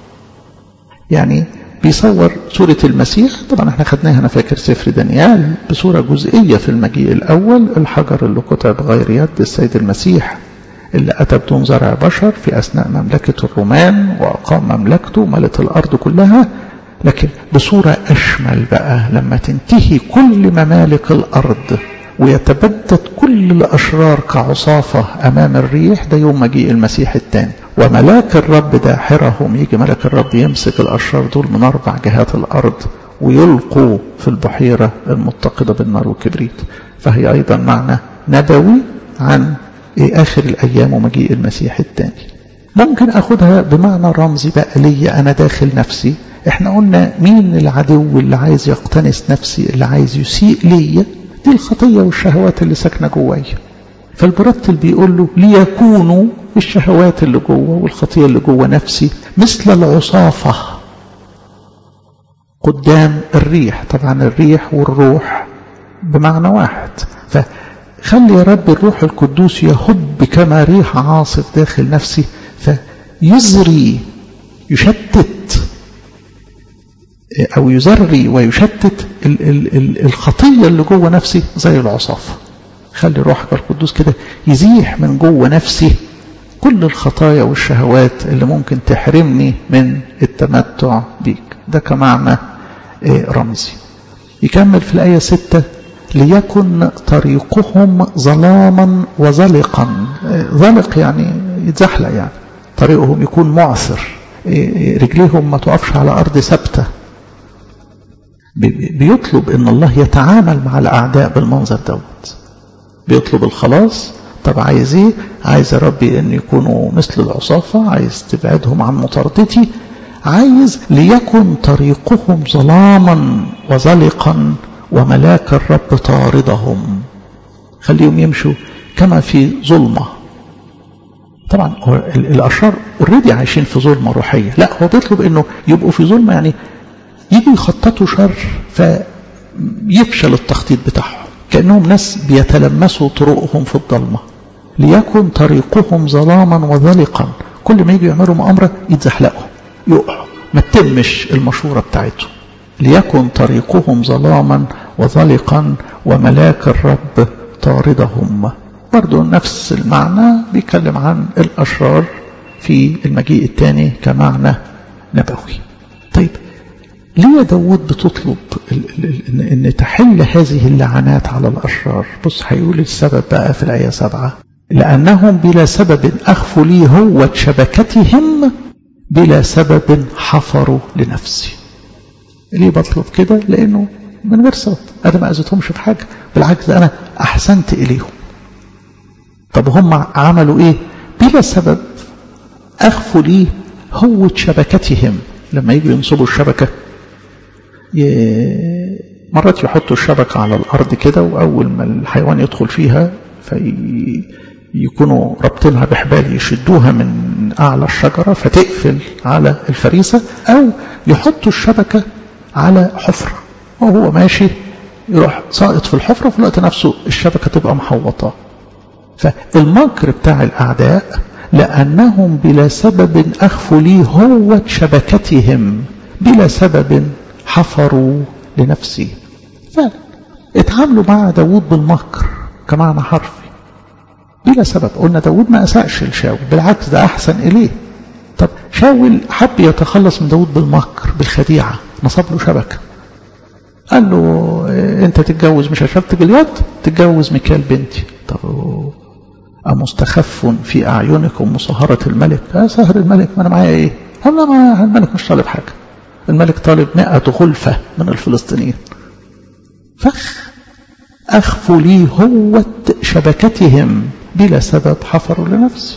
يعني بيصور سورة المسيح طبعا احنا خدناها انا فاكر سفر دانيال بصورة جزئية في المجيء الاول الحجر اللي قطع بغير يد السيد المسيح اللي أتى بدون زرع بشر في أثناء مملكة الرومان وأقام مملكته ملت الأرض كلها لكن بصورة أشمل بقى لما تنتهي كل ممالك الأرض ويتبدد كل الأشرار كعصافة أمام الريح ده يوم مجيء المسيح الثاني وملاك الرب داحرهم يجي ملك الرب يمسك الأشرار دول من أربع جهات الأرض ويلقوا في البحيرة المتقدة بالنار والكبريت فهي أيضا معنى نبوي عن آخر الأيام ومجيء المسيح الثاني ممكن أخدها بمعنى رمزي بقى لي أنا داخل نفسي احنا قلنا مين العدو اللي عايز يقتنس نفسي اللي عايز يسيء ليا دي الخطية والشهوات اللي ساكنة جوايا فالمرتل بيقول له ليكونوا الشهوات اللي جوه والخطية اللي جوه نفسي مثل العصافة قدام الريح طبعا الريح والروح بمعنى واحد فخلي يا رب الروح القدوس يهب كما ريح عاصف داخل نفسي فيزري يشتت أو يزري ويشتت ال ال ال الخطية اللي جوه نفسي زي العصافة خلي روحك القدوس كده يزيح من جوه نفسي كل الخطايا والشهوات اللي ممكن تحرمني من التمتع بيك ده كمعنى رمزي يكمل في الآية ستة ليكن طريقهم ظلاما وزلقا زلق يعني يتزحلق يعني طريقهم يكون معثر رجليهم ما تقفش على أرض ثابته بيطلب ان الله يتعامل مع الاعداء بالمنظر دوت بيطلب الخلاص طب عايز ايه عايز يا ربي ان يكونوا مثل العصافة عايز تبعدهم عن مطاردتي عايز ليكن طريقهم ظلاما وزلقا وملاك الرب طاردهم خليهم يمشوا كما في ظلمة طبعا هو الأشرار اوريدي عايشين في ظلمة روحية لا هو بيطلب انه يبقوا في ظلمة يعني يجوا يخططوا شر فيفشل التخطيط بتاعهم كأنهم ناس بيتلمسوا طرقهم في الضلمة ليكن طريقهم ظلاما وذلقا كل ما يجوا يعملوا مؤامرة يتزحلقوا يقعوا ما تتمش المشورة بتاعتهم ليكن طريقهم ظلاما وظلقا وملاك الرب طاردهم برضو نفس المعنى بيتكلم عن الأشرار في المجيء الثاني كمعنى نبوي طيب ليه داود بتطلب ان تحل هذه اللعنات على الأشرار بص هيقول السبب بقى في الآية سبعة لأنهم بلا سبب أخفوا لي هوة شبكتهم بلا سبب حفروا لنفسي ليه بطلب كده لأنه من غير سبب أنا ما أذيتهمش في حاجة بالعكس أنا أحسنت إليهم طب هم عملوا إيه بلا سبب أخفوا لي هوة شبكتهم لما يجوا ينصبوا الشبكة مرات يحطوا الشبكة على الأرض كده وأول ما الحيوان يدخل فيها فيكونوا رابطينها بحبال يشدوها من أعلى الشجرة فتقفل على الفريسة أو يحطوا الشبكة على حفرة وهو ماشي يروح ساقط في الحفرة في الوقت نفسه الشبكة تبقى محوطة فالمكر بتاع الأعداء لأنهم بلا سبب أخفوا لي هوة شبكتهم بلا سبب حفروا لنفسي فاتعاملوا مع داود بالمكر كمعنى حرفي بلا سبب قلنا داود ما أساءش لشاول بالعكس ده أحسن إليه طب شاول حب يتخلص من داود بالمكر بالخديعة نصب له شبكة قال له انت تتجوز مش شفت جليات تتجوز ميكال بنتي طب أمستخف في أعينكم مصهرة الملك يا سهر الملك ما أنا معايا إيه قال ما الملك مش طالب حاجة الملك طالب مئة غلفة من الفلسطينيين فخ أخفوا لي هوة شبكتهم بلا سبب حفروا لنفسي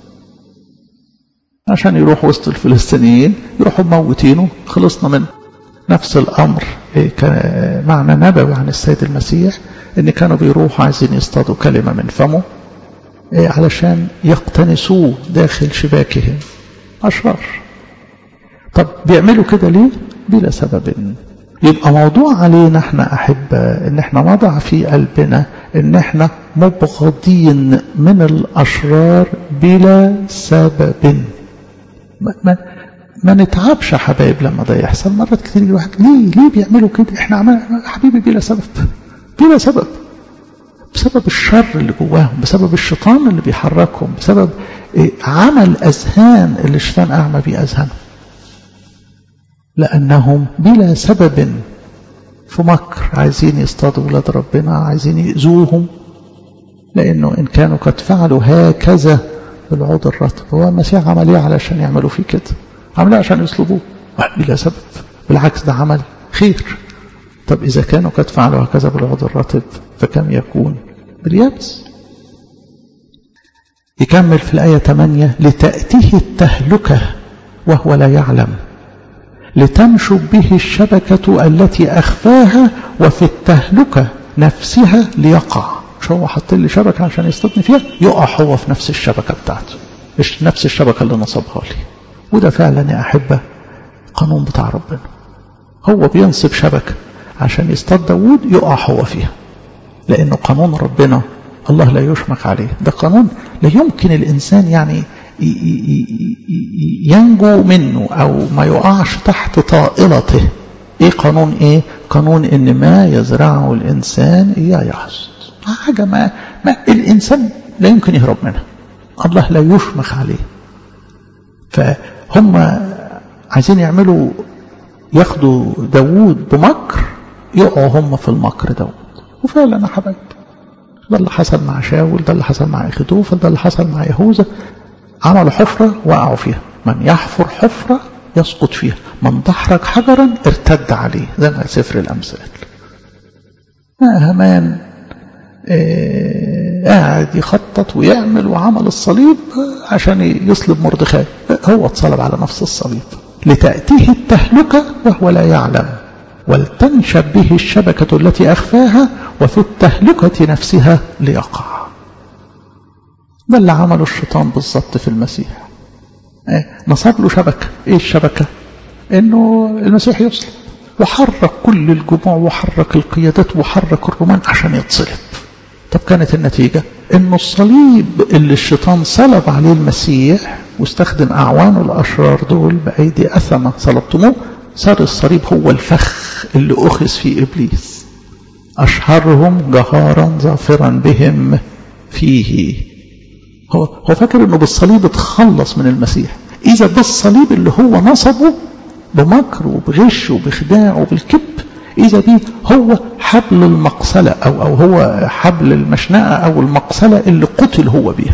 عشان يروحوا وسط الفلسطينيين يروحوا موتينه خلصنا منه نفس الأمر كان معنى نبوي عن السيد المسيح ان كانوا بيروحوا عايزين يصطادوا كلمة من فمه علشان يقتنسوه داخل شباكهم أشرار طب بيعملوا كده ليه بلا سبب يبقى موضوع علينا احنا أحبة ان احنا نضع في قلبنا ان احنا مبغضين من الأشرار بلا سبب ما, ما, ما نتعبش يا حبايب لما ده يحصل مرات كتير الواحد ليه ليه بيعملوا كده احنا عملنا حبيبي بلا سبب بلا سبب بسبب الشر اللي جواهم بسبب الشيطان اللي بيحركهم بسبب عمل أذهان اللي الشيطان أعمى بيه أذهانهم لأنهم بلا سبب في مكر عايزين يصطادوا ولاد ربنا عايزين يؤذوهم لأنه إن كانوا قد فعلوا هكذا بالعود الرطب هو المسيح عمل ايه علشان يعملوا فيه كده عمل عشان يصلبوه بلا سبب بالعكس ده عمل خير طب إذا كانوا قد فعلوا هكذا بالعود الرطب فكم يكون باليابس يكمل في الآية 8 لتأتيه التهلكة وهو لا يعلم لتنشب به الشبكة التي أخفاها وفي التهلكة نفسها ليقع مش هو حط لي شبكة عشان يصطادني فيها يقع هو في نفس الشبكة بتاعته مش نفس الشبكة اللي نصبها لي وده فعلا يا أحبة قانون بتاع ربنا هو بينصب شبكة عشان يصطاد داوود يقع هو فيها لأنه قانون ربنا الله لا يشمك عليه ده قانون لا يمكن الإنسان يعني ينجو منه أو ما يقعش تحت طائلته إيه قانون إيه قانون إن ما يزرعه الإنسان إياه يحصد حاجة ما, ما الإنسان لا يمكن يهرب منها الله لا يشمخ عليه فهم عايزين يعملوا ياخدوا داوود بمكر يقعوا هم في المكر داوود وفعلا يا حبايب ده اللي حصل مع شاول ده اللي حصل مع اخيتوفل ده اللي حصل مع يهوذا عملوا حفرة وقعوا فيها من يحفر حفرة يسقط فيها من دحرج حجرا ارتد عليه زي ما سفر الأمثال همان آه قاعد يخطط ويعمل وعمل الصليب عشان يصلب مردخاي هو اتصلب على نفس الصليب لتأتيه التهلكة وهو لا يعلم ولتنشب به الشبكة التي أخفاها وفي التهلكة نفسها ليقع ده اللي عمله الشيطان بالضبط في المسيح نصب له شبكة ايه الشبكة انه المسيح يصلب وحرك كل الجموع وحرك القيادات وحرك الرومان عشان يتصلب طب كانت النتيجة إنه الصليب اللي الشيطان صلب عليه المسيح واستخدم أعوانه الأشرار دول بأيدي أثمة صلبتموه صار الصليب هو الفخ اللي أخذ فيه إبليس أشهرهم جهارا ظافرا بهم فيه هو هو فاكر انه بالصليب اتخلص من المسيح اذا ده الصليب اللي هو نصبه بمكر وبغش وبخداع وبالكذب اذا دي هو حبل المقصلة او او هو حبل المشنقة او المقصلة اللي قتل هو بيها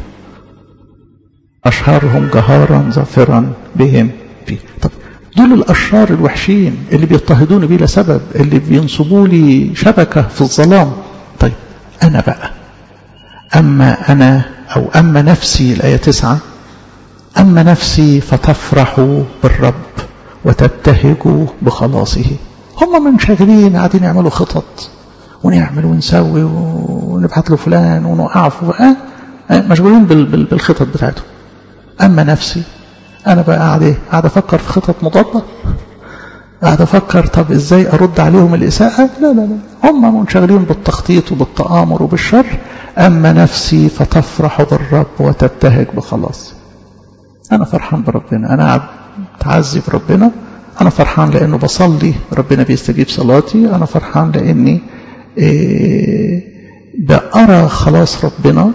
اشهرهم جهارا ظافرا بهم فيه طب دول الاشرار الوحشين اللي بيضطهدوني بلا سبب اللي بينصبوا لي شبكة في الظلام طيب انا بقى اما انا أو أما نفسي الآية تسعة أما نفسي فتفرح بالرب وتبتهج بخلاصه هم منشغلين قاعدين يعملوا خطط ونعمل ونسوي ونبعت له فلان ونوقعه في أه؟ مشغولين بالخطط بتاعتهم أما نفسي أنا بقى قاعد إيه؟ قاعد أفكر في خطط مضادة قاعد أفكر طب إزاي أرد عليهم الإساءة لا لا لا هم منشغلين بالتخطيط وبالتآمر وبالشر أما نفسي فتفرح بالرب وتبتهج بخلاص أنا فرحان بربنا أنا قاعد تعزي في ربنا أنا فرحان لأنه بصلي ربنا بيستجيب صلاتي أنا فرحان لأني إيه بأرى خلاص ربنا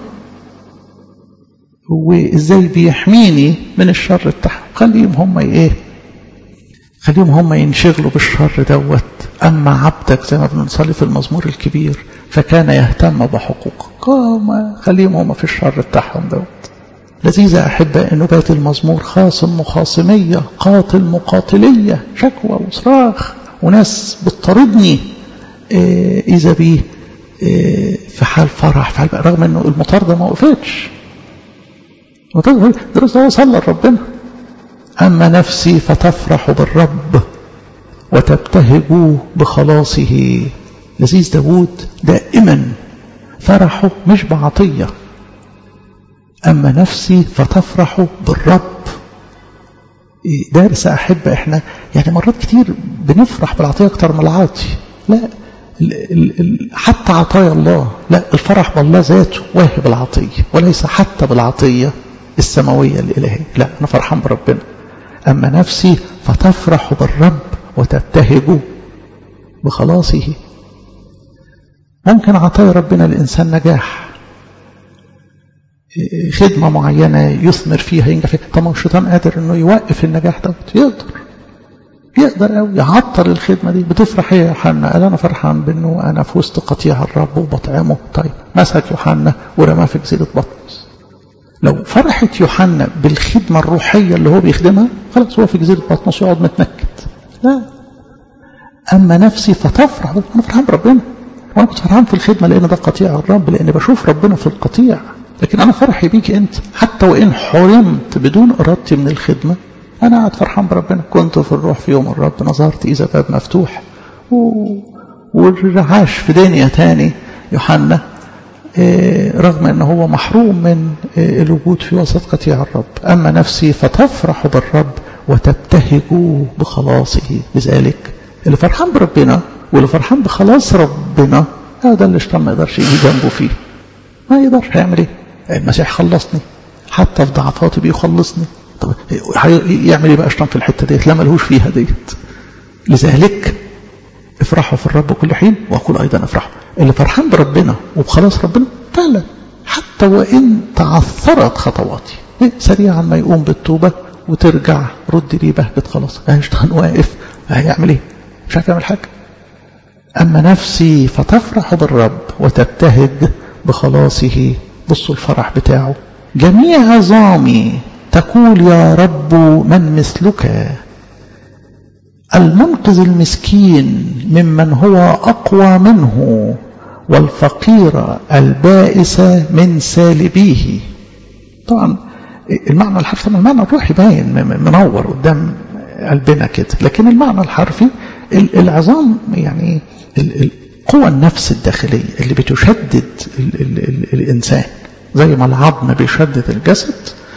وإزاي بيحميني من الشر بتاعهم خليهم هم إيه خليهم هم ينشغلوا بالشر دوت أما عبدك زي ما بنصلي في المزمور الكبير فكان يهتم بحقوقك خليهم هم في الشر بتاعهم دوت لذيذة أحبة أنه بيت المزمور خاصم مخاصمية قاتل مقاتلية شكوى وصراخ وناس بتطاردني إيه إذا بيه إيه في حال فرح في حال رغم أنه المطاردة ما وقفتش درس هو صلى لربنا أما نفسي فتفرح بالرب وتبتهج بخلاصه لذيذ داود دائما فرحه مش بعطية أما نفسي فتفرح بالرب دارس أحب إحنا يعني مرات كتير بنفرح بالعطية أكتر من العاطي لا ال ال حتى عطايا الله لا الفرح بالله ذاته واهب العطية وليس حتى بالعطية السماوية الإلهية لا أنا فرحان بربنا أما نفسي فتفرح بالرب وتبتهج بخلاصه ممكن عطايا ربنا الإنسان نجاح خدمة معينة يثمر فيها ينجح فيها طب ما الشيطان قادر انه يوقف النجاح دوت يقدر يقدر قوي يعطل الخدمة دي بتفرح ايه يا يوحنا قال انا فرحان بانه انا في وسط قطيع الرب وبطعمه طيب مسك يوحنا ورماه في جزيرة بطمس لو فرحت يوحنا بالخدمة الروحية اللي هو بيخدمها خلاص هو في جزيرة بطمس يقعد متنكد لا أما نفسي فتفرح أنا فرحان بربنا وأنا كنت فرحان في الخدمة لأن ده قطيع الرب لأن بشوف ربنا في القطيع لكن أنا فرحي بيك أنت حتى وإن حرمت بدون إرادتي من الخدمة أنا قاعد فرحان بربنا كنت في الروح في يوم الرب نظرت إذا باب مفتوح و... والرعاش في دنيا تاني يوحنا رغم أنه هو محروم من الوجود في وسط قطيع الرب أما نفسي فتفرح بالرب وتبتهج بخلاصه لذلك اللي فرحان بربنا واللي فرحان بخلاص ربنا هذا اللي الشيطان ما يقدرش يجي جنبه فيه ما يقدرش هيعمل ايه المسيح خلصني حتى في ضعفاتي بيخلصني طب يعمل ايه بقى الشيطان في الحته ديت لا ملهوش فيها ديت لذلك افرحوا في الرب كل حين واقول ايضا افرحوا اللي فرحان بربنا وبخلاص ربنا فعلا حتى وان تعثرت خطواتي سريعا ما يقوم بالتوبه وترجع رد لي بهجة خلاص الشيطان واقف هيعمل ايه مش عارف يعمل حاجه اما نفسي فتفرح بالرب وتبتهج بخلاصه بصوا الفرح بتاعه جميع عظامي تقول يا رب من مثلك المنقذ المسكين ممن هو أقوى منه والفقير البائس من سالبيه طبعا المعنى الحرفي المعنى الروحي باين منور قدام قلبنا كده لكن المعنى الحرفي العظام يعني قوى النفس الداخلية اللي بتشدد ال ال ال الإنسان زي ما العظم بيشدد الجسد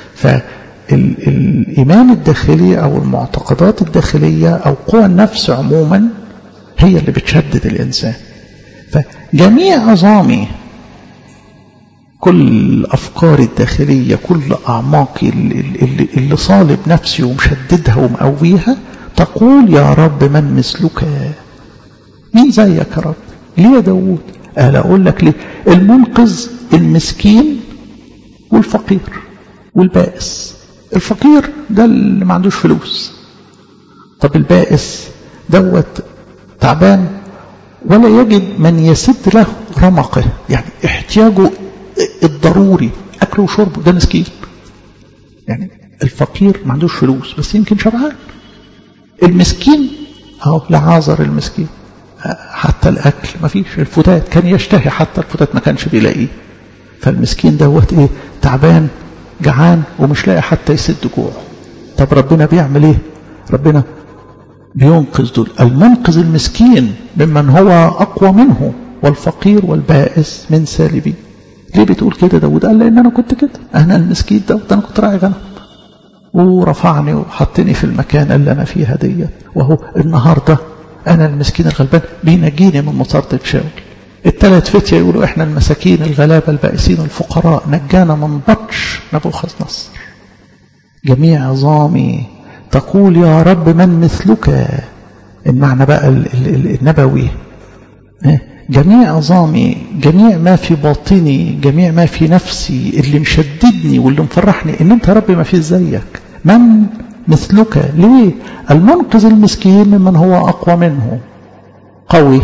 فالإيمان الداخلي أو المعتقدات الداخلية أو قوى النفس عموما هي اللي بتشدد الإنسان فجميع عظامي كل أفكاري الداخلية كل أعماقي اللي, اللي, اللي صالب نفسي ومشددها ومقويها تقول يا رب من مثلك مين زيك يا رب ليه يا داود قال أقول لك ليه المنقذ المسكين والفقير والبائس الفقير ده اللي ما عندوش فلوس طب البائس دوت تعبان ولا يجد من يسد له رمقه يعني احتياجه الضروري أكله وشربه ده مسكين يعني الفقير ما عندوش فلوس بس يمكن شبعان المسكين اهو لعازر المسكين حتى الأكل ما فيش الفتات كان يشتهي حتى الفتات ما كانش بيلاقيه فالمسكين دوت ايه تعبان جعان ومش لاقي حتى يسد جوعه طب ربنا بيعمل ايه ربنا بينقذ دول المنقذ المسكين ممن هو أقوى منه والفقير والبائس من سالبين ليه بتقول كده داود قال لأن أنا كنت كده أنا المسكين دوت أنا كنت راعي غنم ورفعني وحطني في المكان اللي أنا فيها ديت وهو النهاردة أنا المسكين الغلبان بينجيني من مطاردة شاول الثلاث فتية يقولوا إحنا المساكين الغلابة البائسين الفقراء نجانا من بطش نبوخذ نصر جميع عظامي تقول يا رب من مثلك المعنى بقى النبوي جميع عظامي جميع ما في باطني جميع ما في نفسي اللي مشددني واللي مفرحني ان انت يا رب ما في زيك من مثلك ليه المنقذ المسكين ممن هو اقوى منه قوي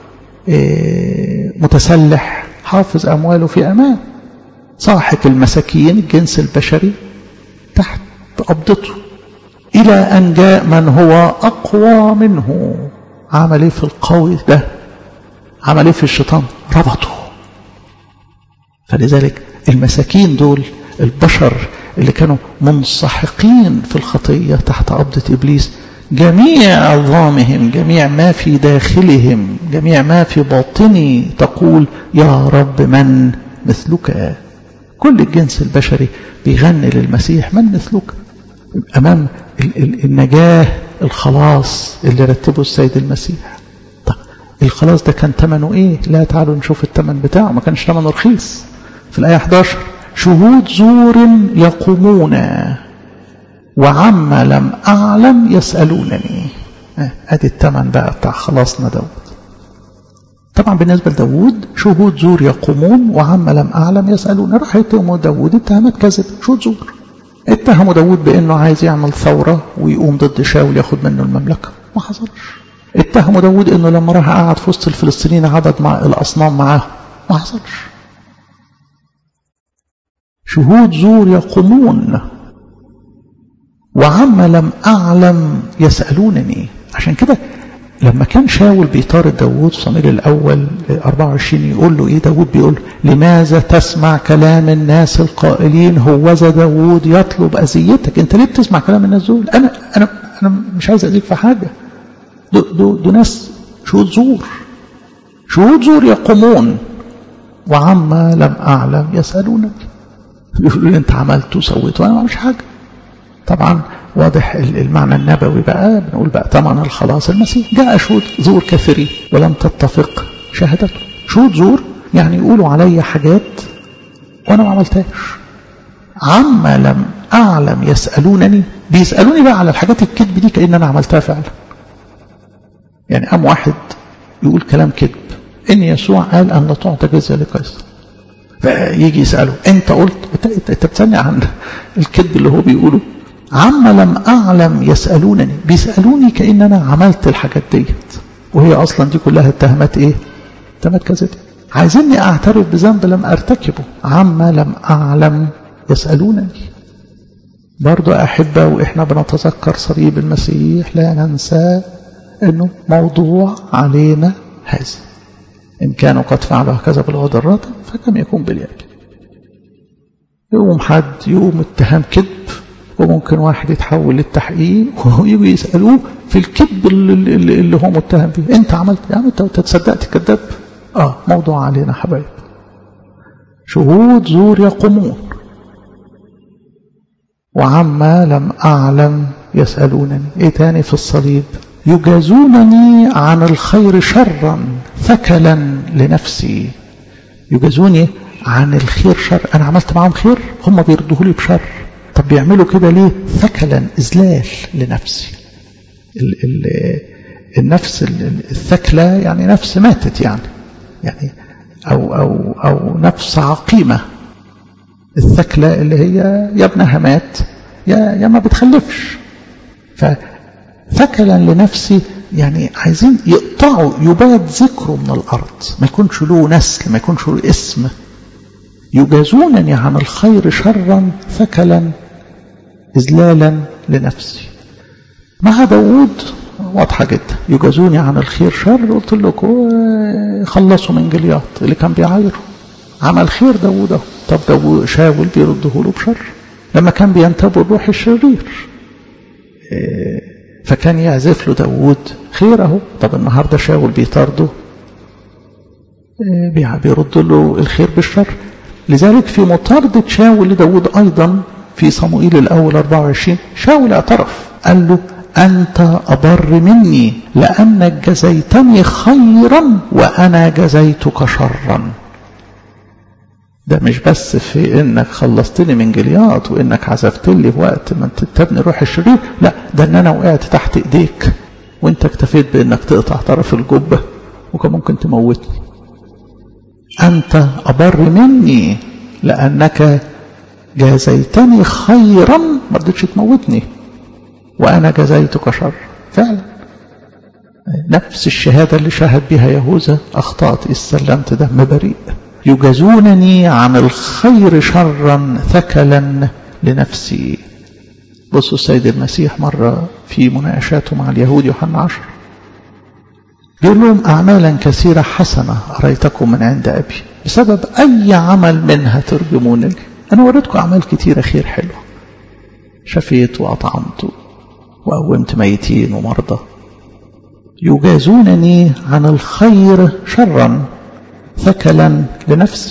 متسلح حافظ امواله في امان صاحب المساكين الجنس البشري تحت قبضته إلى أن جاء من هو أقوى منه عمل إيه في القوي ده عمل إيه في الشيطان ربطه فلذلك المساكين دول البشر اللي كانوا منسحقين في الخطية تحت قبضة إبليس جميع عظامهم جميع ما في داخلهم جميع ما في باطني تقول يا رب من مثلك كل الجنس البشري بيغني للمسيح من مثلك أمام النجاة الخلاص اللي رتبه السيد المسيح طب الخلاص ده كان ثمنه ايه لا تعالوا نشوف الثمن بتاعه ما كانش ثمنه رخيص في الآية 11 شهود زور يقومون وعما لم أعلم يسألونني ادي الثمن بقى بتاع خلاصنا داود طبعا بالنسبة لداود شهود زور يقومون وعما لم أعلم يسألون راح يتهموا داود اتهامات كذب شهود زور اتهموا داود بأنه عايز يعمل ثورة ويقوم ضد شاول ياخد منه المملكة ما حصلش اتهموا داود انه لما راح قعد في وسط الفلسطينيين عبد مع الاصنام معاه ما حصلش شهود زور يقومون وعما لم اعلم يسالونني عشان كده لما كان شاول بيطارد داود صميل الأول 24 يقول له إيه داود بيقول لماذا تسمع كلام الناس القائلين هوذا داود يطلب أذيتك أنت ليه بتسمع كلام الناس دول أنا, أنا, أنا مش عايز أذيك في حاجة دو, دو, دو ناس شهود زور شهود زور يقومون وعما لم أعلم يسألونك يقولوا لي أنت عملت وسويت وأنا ما عملش حاجة طبعا واضح المعنى النبوي بقى بنقول بقى ثمن الخلاص المسيح جاء شهود زور كثيرين ولم تتفق شهادته شهود زور يعني يقولوا علي حاجات وانا ما عملتهاش عما لم اعلم يسالونني بيسالوني بقى على الحاجات الكذب دي كان انا عملتها فعلا يعني قام واحد يقول كلام كذب ان يسوع قال ان لا تعطى جزيه لقيصر فيجي يساله انت قلت انت بتسالني عن الكذب اللي هو بيقوله عما لم أعلم يسألونني بيسألوني كأن أنا عملت الحاجات ديت وهي أصلا دي كلها اتهامات إيه اتهامات كذب عايزيني أعترف بذنب لم أرتكبه عما لم أعلم يسألونني برضو أحبة وإحنا بنتذكر صليب المسيح لا ننسى أنه موضوع علينا هذا إن كانوا قد فعلوا هكذا بالغد الراتب فكم يكون باليد يقوم حد يقوم اتهام كذب وممكن واحد يتحول للتحقيق ويجوا يسألوه في الكذب اللي, اللي هو متهم فيه انت عملت يا عم انت تصدقت كذاب اه موضوع علينا حبايب شهود زور يقومون وعما لم أعلم يسألونني ايه تاني في الصليب يجازونني عن الخير شرا ثكلا لنفسي يجازوني عن الخير شر أنا عملت معاهم خير هم بيردوه لي بشر طب بيعملوا كده ليه ثكلا إذلال لنفسي ال ال النفس الثكلة يعني نفس ماتت يعني يعني أو, أو, أو نفس عقيمة الثكلة اللي هي يا ابنها مات يا, يا ما بتخلفش فثكلا لنفسي يعني عايزين يقطعوا يباد ذكره من الأرض ما يكونش له نسل ما يكونش له اسم يجازونني عن الخير شرا ثكلا إذلالا لنفسي مع داود واضحة جدا يجازوني عن الخير شر قلت لكم خلصوا من جلياط اللي كان بيعايره عمل خير داود اهو طب داود شاول بيرده له بشر لما كان بينتبه الروح الشرير فكان يعزف له داود خير اهو طب النهارده شاول بيطارده بيرد له الخير بالشر لذلك في مطاردة شاول لداود أيضا في صموئيل الأول 24 شاول اعترف قال له أنت أبر مني لأنك جزيتني خيرا وأنا جزيتك شرا ده مش بس في انك خلصتني من جلياط وانك عزفت لي في وقت ما انت تبني روح الشرير لا ده ان انا وقعت تحت ايديك وانت اكتفيت بانك تقطع طرف الجبة وكان ممكن تموتني انت ابر مني لانك جازيتني خيرا ما رضيتش تموتني وانا جزيتك شر فعلا نفس الشهادة اللي شهد بها يهوذا اخطأت إذ سلمت دم بريء يجازونني عن الخير شرا ثكلا لنفسي بصوا السيد المسيح مرة في مناقشاته مع اليهود يوحنا عشر بيقول لهم أعمالا كثيرة حسنة أريتكم من عند أبي بسبب أي عمل منها ترجمونني أنا وريتكم أعمال كثيرة خير حلوة شفيت وأطعمت وقومت ميتين ومرضى يجازونني عن الخير شرا ثكلا لنفسي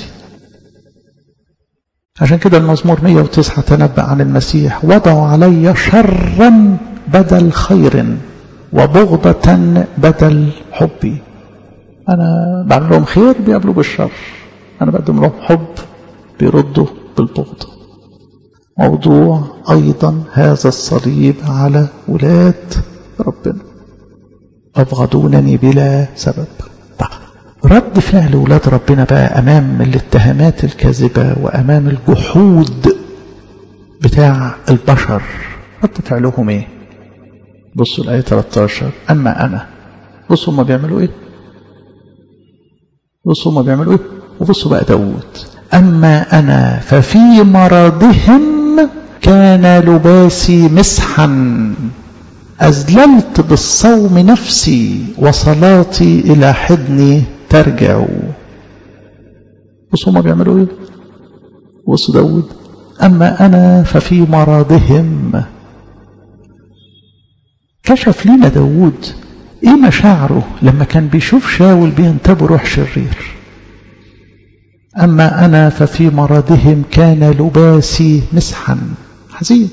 عشان كده المزمور 109 تنبأ عن المسيح وضعوا علي شرا بدل خير وبغضة بدل حبي أنا بعمل لهم خير بيقابلوا بالشر أنا بقدم لهم حب بيردوا بالبغض موضوع أيضا هذا الصليب على ولاد ربنا أبغضونني بلا سبب رد فعل ولاد ربنا بقى أمام الاتهامات الكاذبة وأمام الجحود بتاع البشر رد فعلهم ايه بصوا الآية 13 أما أنا بصوا هما بيعملوا ايه بصوا هما بيعملوا ايه وبصوا بقى داود أما أنا ففي مرضهم كان لباسي مسحا أذللت بالصوم نفسي وصلاتي إلى حضني ترجع بصوا هما بيعملوا ايه بصوا داود أما أنا ففي مرضهم كشف لنا داود ايه مشاعره لما كان بيشوف شاول بينتاب روح شرير أما أنا ففي مرضهم كان لباسي مسحا حزين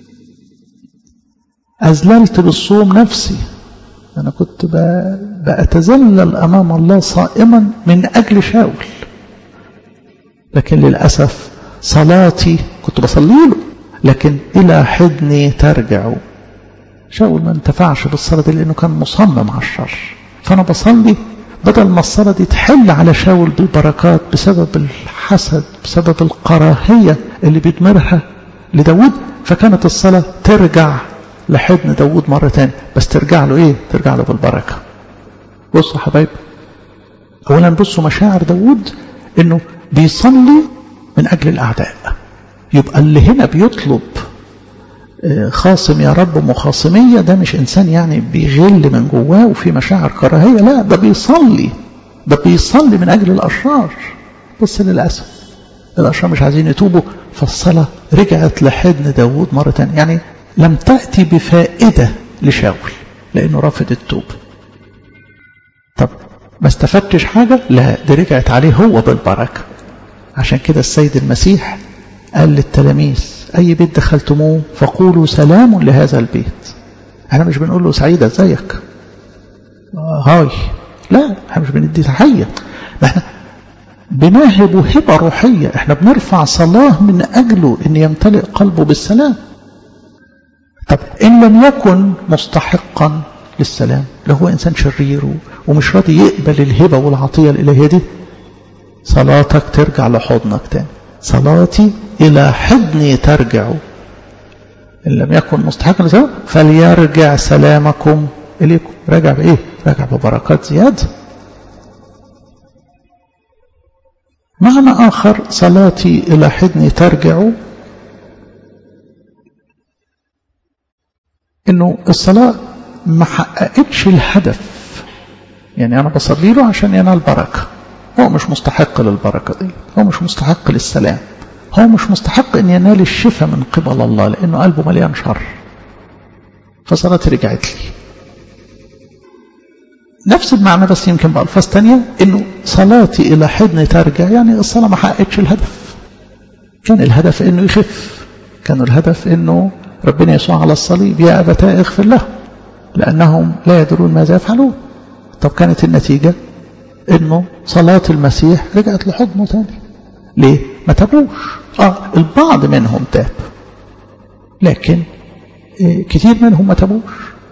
أذللت بالصوم نفسي أنا كنت بأتذلل أمام الله صائما من أجل شاول لكن للأسف صلاتي كنت بصلي له لكن إلى حضني ترجع شاول ما انتفعش بالصلاة دي لأنه كان مصمم على الشر فأنا بصلي بدل ما الصلاة دي تحل على شاول بالبركات بسبب الحسد بسبب الكراهية اللي بيدمرها لداود فكانت الصلاة ترجع لحضن داود مرة تاني بس ترجع له ايه ترجع له بالبركة بصوا حبايب اولا بصوا مشاعر داود انه بيصلي من اجل الاعداء يبقى اللي هنا بيطلب خاصم يا رب مخاصمية ده مش انسان يعني بيغل من جواه وفي مشاعر كراهية لا ده بيصلي ده بيصلي من اجل الاشرار بس للاسف الاشرار مش عايزين يتوبوا فالصلاة رجعت لحضن داود مرة تانية يعني لم تأتي بفائدة لشاول لأنه رافض التوب طب ما استفدتش حاجة لا دي رجعت عليه هو بالبركة عشان كده السيد المسيح قال للتلاميذ أي بيت دخلتموه فقولوا سلام لهذا البيت احنا مش بنقول له سعيدة ازيك آه هاي لا احنا مش بندي تحية احنا بناهب هبة روحية احنا بنرفع صلاة من أجله أن يمتلئ قلبه بالسلام طب إن لم يكن مستحقا للسلام لو هو إنسان شرير ومش راضي يقبل الهبة والعطية الإلهية دي صلاتك ترجع لحضنك تاني صلاتي إلى حضني ترجع إن لم يكن مستحقا للسلام فليرجع سلامكم إليكم راجع بإيه؟ راجع ببركات زيادة معنى آخر صلاتي إلى حضني ترجع إنه الصلاة ما حققتش الهدف يعني أنا بصلي له عشان ينال بركة هو مش مستحق للبركة دي هو مش مستحق للسلام هو مش مستحق أن ينال الشفاء من قبل الله لأنه قلبه مليان شر فصلاتي رجعت لي نفس المعنى بس يمكن بألفاظ تانية انه صلاتي الى حضن ترجع يعني الصلاة ما حققتش الهدف كان الهدف انه يخف كان الهدف انه ربنا يسوع على الصليب يا ابتاه اغفر له لانهم لا يدرون ماذا يفعلون طب كانت النتيجة انه صلاة المسيح رجعت لحضنه تاني ليه ما تابوش اه البعض منهم تاب لكن إيه كتير منهم ما تابوش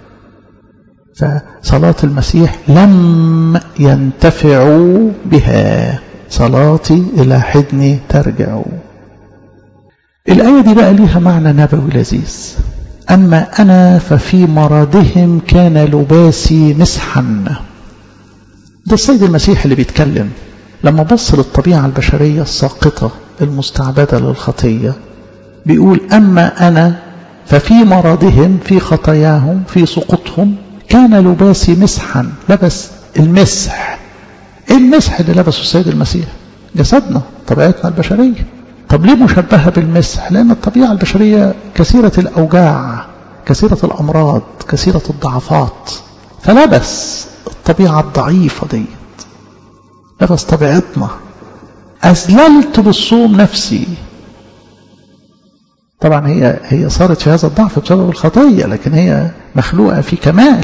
فصلاة المسيح لم ينتفعوا بها صلاتي إلى حضني ترجع الآية دي بقى ليها معنى نبوي لذيذ أما أنا ففي مرضهم كان لباسي مسحا ده السيد المسيح اللي بيتكلم لما بص للطبيعة البشرية الساقطة المستعبدة للخطية بيقول أما أنا ففي مرضهم في خطاياهم في سقوطهم كان لباسي مسحا لبس المسح ايه المسح اللي لبسه السيد المسيح جسدنا طبيعتنا البشرية طب ليه مشبهة بالمسح لأن الطبيعة البشرية كثيرة الأوجاع كثيرة الأمراض كثيرة الضعفات فلبس الطبيعة الضعيفة دي لبس طبيعتنا أذللت بالصوم نفسي طبعا هي هي صارت في هذا الضعف بسبب الخطية لكن هي مخلوقة في كمال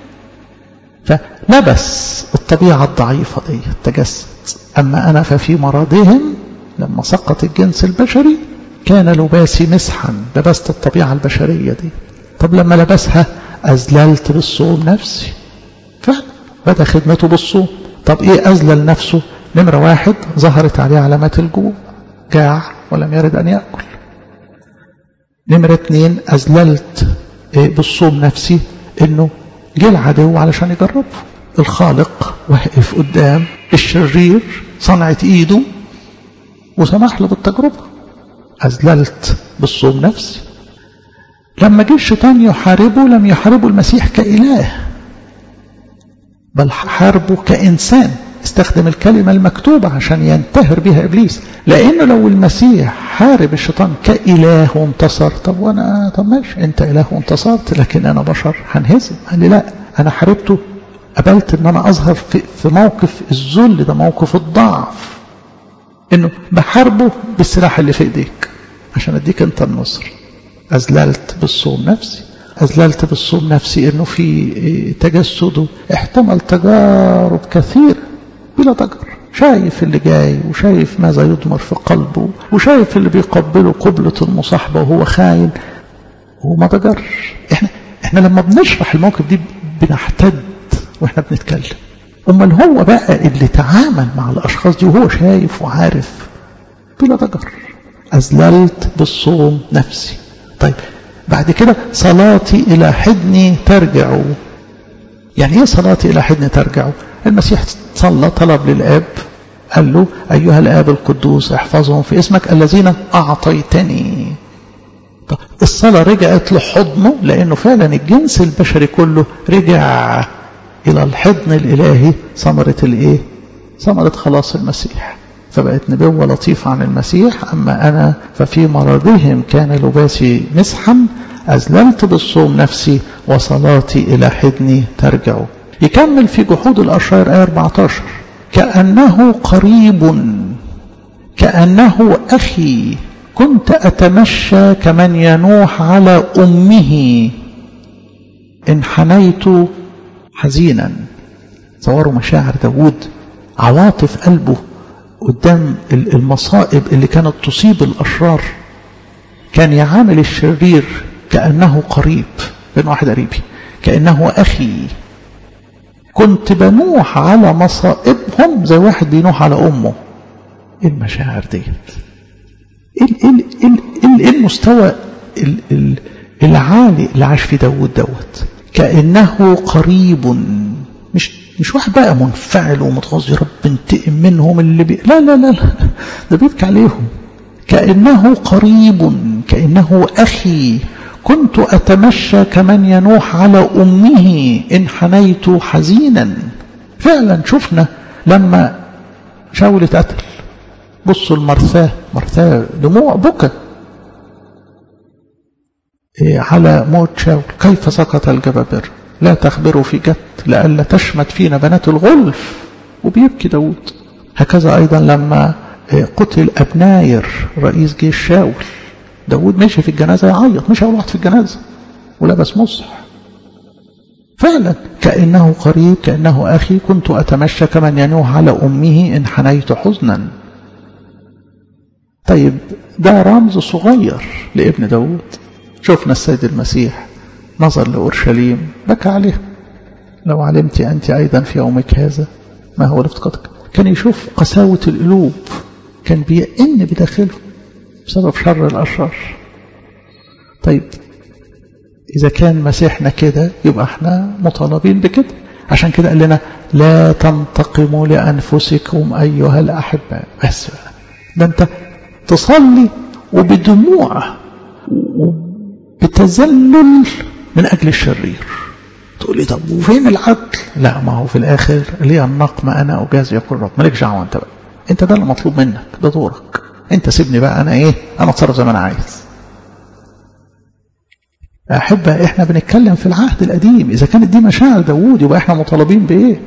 فلبس الطبيعة الضعيفة دي تجسد أما أنا ففي مرضهم لما سقط الجنس البشري كان لباسي مسحا لبست الطبيعة البشرية دي طب لما لبسها أذللت بالصوم نفسي فبدأ خدمته بالصوم طب إيه أذلل نفسه نمرة واحد ظهرت عليه علامات الجوع جاع ولم يرد أن يأكل نمرة اتنين أذللت بالصوم نفسي انه جه العدو علشان يجربه الخالق واقف قدام الشرير صنعت ايده وسمح له بالتجربة أذللت بالصوم نفسي لما جه الشيطان يحاربه لم يحاربه المسيح كإله بل حاربه كإنسان استخدم الكلمة المكتوبة عشان ينتهر بها إبليس لأنه لو المسيح حارب الشيطان كإله وانتصر طب وأنا طب ماشي أنت إله وانتصرت لكن أنا بشر هنهزم قال لي لا أنا حاربته قبلت أن أنا أظهر في, في موقف الذل ده موقف الضعف إنه بحاربه بالسلاح اللي في إيديك عشان أديك أنت النصر أذللت بالصوم نفسي أذللت بالصوم نفسي إنه في تجسده احتمل تجارب كثيرة بلا ضجر شايف اللي جاي وشايف ماذا يضمر في قلبه وشايف اللي بيقبله قبلة المصاحبة وهو خاين وما ضجرش احنا احنا لما بنشرح الموقف دي بنحتد واحنا بنتكلم امال هو بقى اللي تعامل مع الاشخاص دي وهو شايف وعارف بلا ضجر اذللت بالصوم نفسي طيب بعد كده صلاتي الى حضني ترجع يعني ايه صلاتي الى حضني ترجع المسيح صلى طلب للاب قال له ايها الاب القدوس احفظهم في اسمك الذين اعطيتني طب الصلاه رجعت لحضنه لانه فعلا الجنس البشري كله رجع الى الحضن الالهي ثمره الايه ثمره خلاص المسيح فبقت نبوة لطيفة عن المسيح أما أنا ففي مرضهم كان لباسي مسحا أذللت بالصوم نفسي وصلاتي إلى حضني ترجع يكمل في جحود الأشرار آية 14 كأنه قريب كأنه أخي كنت أتمشى كمن ينوح على أمه إن حنيت حزينا تصوروا مشاعر داود عواطف قلبه قدام المصائب اللي كانت تصيب الأشرار كان يعامل الشرير كأنه قريب بين واحد قريبي كأنه أخي كنت بنوح على مصائبهم زي واحد بينوح على أمه ايه المشاعر ديت ايه ال ال ال المستوى ال ال العالي اللي عاش فيه داود دوت كأنه قريب مش مش واحد بقى منفعل ومتغاظ يا رب انتقم منهم اللي بي... لا لا لا لا ده بيبكي عليهم كأنه قريب كأنه أخي كنت أتمشى كمن ينوح على أمه إن حنيت حزينا فعلا شفنا لما شاول اتقتل بصوا المرثاه مرثاه دموع بكى على موت شاول كيف سقط الجبابرة لا تخبروا في جت لئلا تشمت فينا بنات الغلف وبيبكي داود هكذا أيضا لما قتل أبناير رئيس جيش شاول داود مشي في الجنازة يعيط مش أول واحد في الجنازة ولبس مصح فعلا كأنه قريب كأنه أخي كنت أتمشى كمن ينوح على أمه إن حنيت حزنا طيب ده رمز صغير لابن داود شفنا السيد المسيح نظر لأورشليم بكى عليه لو علمت أنت أيضا في يومك هذا ما هو لافتقادك كان يشوف قساوة القلوب كان بيئن بداخله بسبب شر الأشرار طيب إذا كان مسيحنا كده يبقى احنا مطالبين بكده عشان كده قال لنا لا تنتقموا لأنفسكم أيها الأحباء بس ده أنت تصلي وبدموع وبتذلل من أجل الشرير تقول لي طب وفين العدل لا ما هو في الآخر ليه النقم أنا أجاز يقول رب مالكش دعوة أنت بقى أنت ده اللي مطلوب منك ده دورك أنت سيبني بقى أنا إيه أنا أتصرف زي ما أنا عايز أحبة إحنا بنتكلم في العهد القديم إذا كانت دي مشاعر داوود يبقى إحنا مطالبين بإيه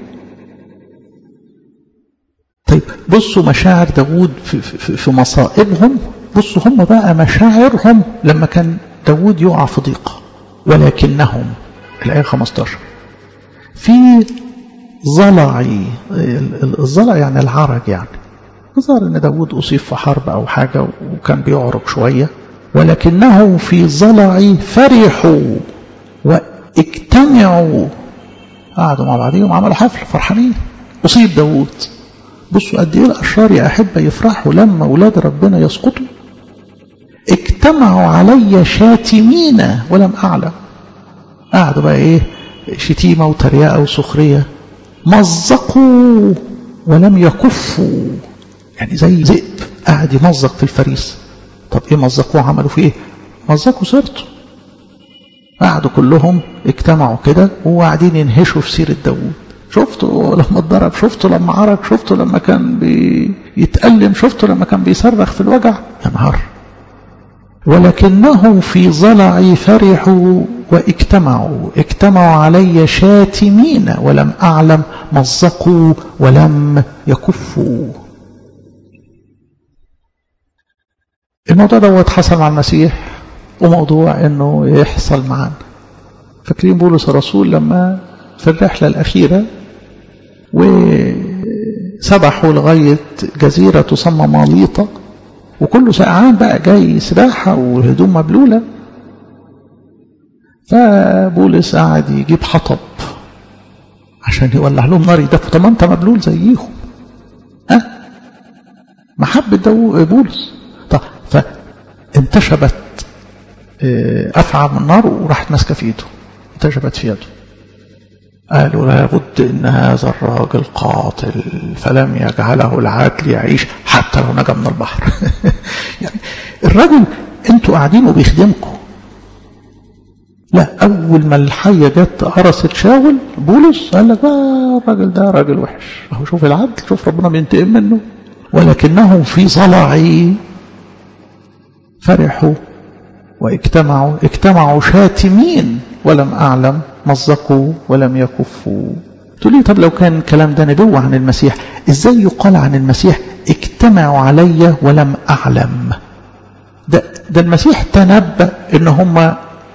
طيب بصوا مشاعر داوود في, في, في مصائبهم بصوا هم بقى مشاعرهم لما كان داوود يقع في ضيقة ولكنهم الآية 15 في ظلعي الظلع يعني العرج يعني ظهر ان داود أصيب في حرب أو حاجة وكان بيعرج شوية ولكنه في ظلع فرحوا واجتمعوا قعدوا مع بعضهم عملوا حفل فرحانين أصيب داود بصوا قد ايه الاشرار يا احبه يفرحوا لما اولاد ربنا يسقطوا اجتمعوا علي شاتمين ولم اعلم قعدوا بقى ايه شتيمه وتريقه وسخريه مزقوا ولم يكفوا يعني زي ذئب قاعد يمزق في الفريسه طب ايه مزقوه عملوا فيه ايه مزقوا سيرته قعدوا كلهم اجتمعوا كده وقاعدين ينهشوا في سيره داوود شفته لما اتضرب شفته لما عرق شفته لما كان بيتألم شفته لما كان بيصرخ في الوجع يا نهار ولكنهم في ظلعي فرحوا واجتمعوا اجتمعوا علي شاتمين ولم أعلم مزقوا ولم يكفوا الموضوع دوت حصل مع المسيح وموضوع انه يحصل معانا فاكرين بولس الرسول لما في الرحلة الأخيرة وسبحوا لغاية جزيرة تسمى ماليطة وكله سقعان بقى جاي سباحة وهدوم مبلولة فبولس قعد يجيب حطب عشان يولع لهم نار يدفوا طب ما انت مبلول زيهم ها محبة دو بولس طب فانتشبت أفعى من النار وراحت ماسكة في ايده انتشبت في يده قالوا لابد ان هذا الراجل قاتل فلم يجعله العدل يعيش حتى لو نجا من البحر يعني الراجل انتوا قاعدين وبيخدمكم لا اول ما الحيه جت قرصت شاول بولس قال لك بقى الراجل ده راجل وحش اهو شوف العدل شوف ربنا بينتقم منه ولكنهم في ظلعي فرحوا واجتمعوا اجتمعوا شاتمين ولم اعلم مزقوا ولم يكفوا تقول لي طب لو كان الكلام ده نبوة عن المسيح ازاي يقال عن المسيح اجتمعوا علي ولم اعلم ده, ده المسيح تنبأ ان هم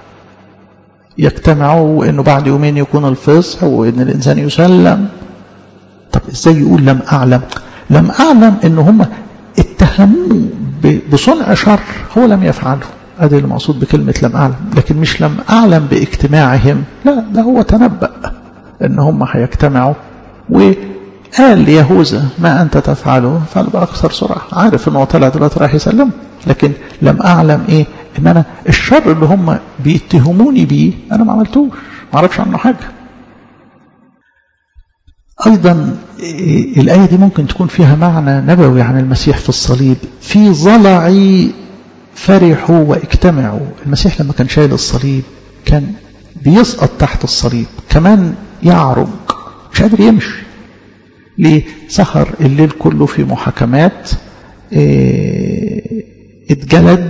يجتمعوا وانه بعد يومين يكون الفصح وان الانسان يسلم طب ازاي يقول لم اعلم لم أعلم إن هم اتهموه بصنع شر هو لم يفعله هذا اللي مقصود بكلمة لم أعلم لكن مش لم أعلم باجتماعهم لا ده هو تنبأ إن هم هيجتمعوا وقال ليهوذا ما أنت تفعله فعل بأكثر سرعة عارف إنه طلع دلوقتي راح يسلم لكن لم أعلم إيه إن أنا الشر اللي هم بيتهموني بيه أنا ما عملتوش ما أعرفش عنه حاجة أيضا الآية دي ممكن تكون فيها معنى نبوي عن المسيح في الصليب في ضلعي فرحوا واجتمعوا المسيح لما كان شايل الصليب كان بيسقط تحت الصليب كمان يعرج مش قادر يمشي ليه سهر الليل كله في محاكمات اتجلد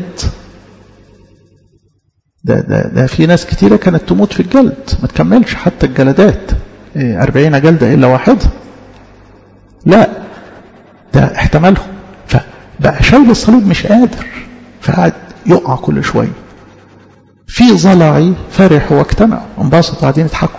ده, ده, ده في ناس كتيرة كانت تموت في الجلد ما تكملش حتى الجلدات أربعين جلدة إلا واحدة لا ده احتملهم فبقى شايل الصليب مش قادر فقعد يقع كل شوية في ضلعي فرحوا واجتمعوا انبسطوا قاعدين يضحكوا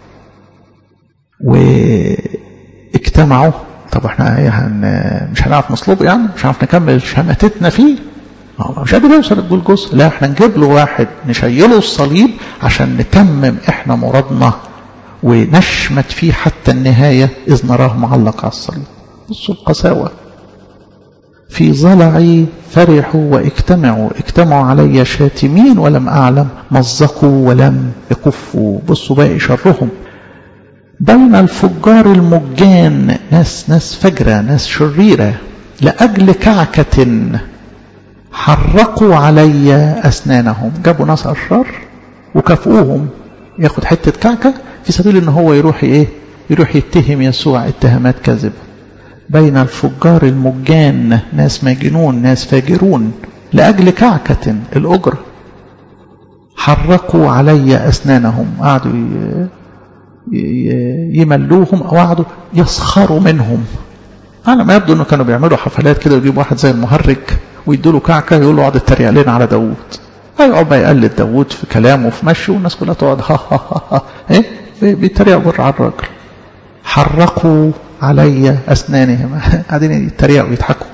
واجتمعوا طب احنا ايه هن مش هنعرف نصلبه يعني مش هنعرف نكمل شماتتنا فيه هو مش قادر يوصل الجلجوس لا احنا نجيب له واحد نشيله الصليب عشان نتمم احنا مرادنا ونشمت فيه حتى النهاية إذ نراه معلق على الصليب بصوا القساوة في ضلعي فرحوا واجتمعوا اجتمعوا علي شاتمين ولم أعلم مزقوا ولم يكفوا بصوا باقي شرهم بين الفجار المجان ناس ناس فجرة ناس شريرة لأجل كعكة حرقوا علي أسنانهم جابوا ناس أشرار وكافئوهم ياخد حتة كعكة في سبيل ان هو يروح ايه يروح يتهم يسوع اتهامات كاذبة بين الفجار المجان ناس ماجنون ناس فاجرون لأجل كعكة الأجرة حرقوا علي أسنانهم قعدوا يملوهم أو قعدوا يسخروا منهم على ما يبدو أنه كانوا بيعملوا حفلات كده ويجيبوا واحد زي المهرج ويدوا له كعكة يقولوا اقعد اتريق لنا على داوود هيقعد بقى يقلد داوود في كلامه وفي مشيه والناس كلها تقعد ها ها ها ها ايه بيتريقوا على الراجل حرقوا علي أسنانهم قاعدين يتريقوا ويضحكوا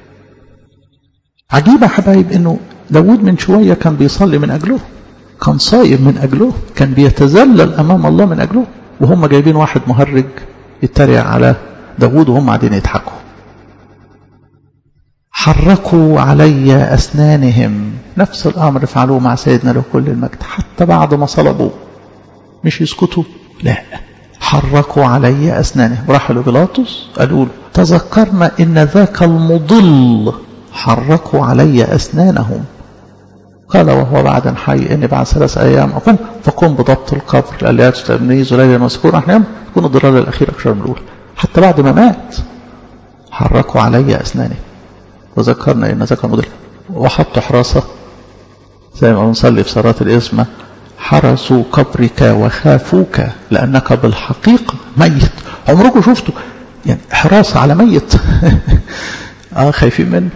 عجيبة حبايب انه داود من شوية كان بيصلي من أجله كان صايم من أجله كان بيتذلل أمام الله من أجله وهم جايبين واحد مهرج يتريق على داود وهم قاعدين يضحكوا حركوا علي أسنانهم نفس الأمر فعلوه مع سيدنا له كل المجد حتى بعد ما صلبوه مش يسكتوا لا حركوا علي أسنانهم راحوا لبيلاطس قالوا له تذكرنا إن ذاك المضل حركوا علي أسنانهم قال وهو بعد حي إني بعد ثلاث أيام أقوم فقم بضبط القبر قال لي تلميذ ليلا وسكون احنا تكون الضرار الأخير أكثر من الأولى حتى بعد ما مات حركوا علي أسنانهم وذكرنا إن ذاك المضل وحطوا حراسة زي ما بنصلي في صلاة الإسمة حرسوا قبرك وخافوك لأنك بالحقيقة ميت عمركم شفتوا يعني حراسة على ميت آه خايفين منه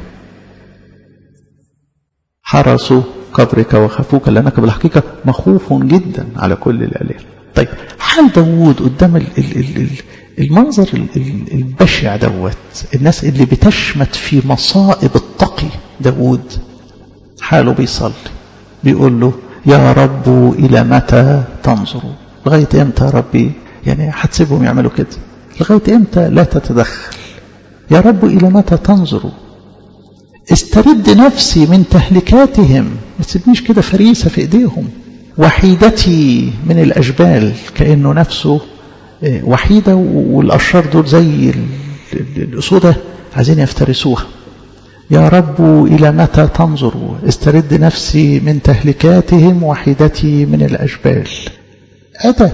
حرسوا قبرك وخافوك لأنك بالحقيقة مخوف جدا على كل الآلهة طيب حال داوود قدام ال ال ال المنظر البشع دوت الناس اللي بتشمت في مصائب التقي داوود حاله بيصلي بيقول له يا رب إلى متى تنظر لغاية إمتى يا ربي يعني هتسيبهم يعملوا كده لغاية إمتى لا تتدخل يا رب إلى متى تنظر استرد نفسي من تهلكاتهم ما تسيبنيش كده فريسة في إيديهم وحيدتي من الأجبال كأنه نفسه وحيدة والأشرار دول زي الأسودة عايزين يفترسوها يا رب إلى متى تنظر استرد نفسي من تهلكاتهم وحيدتي من الأجبال أدب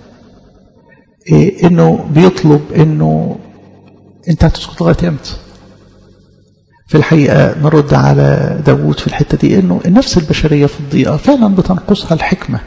إيه إنه بيطلب إنه أنت هتسكت لغاية إمتى في الحقيقة نرد على داوود في الحتة دي إنه النفس البشرية في الضيقة فعلا بتنقصها الحكمة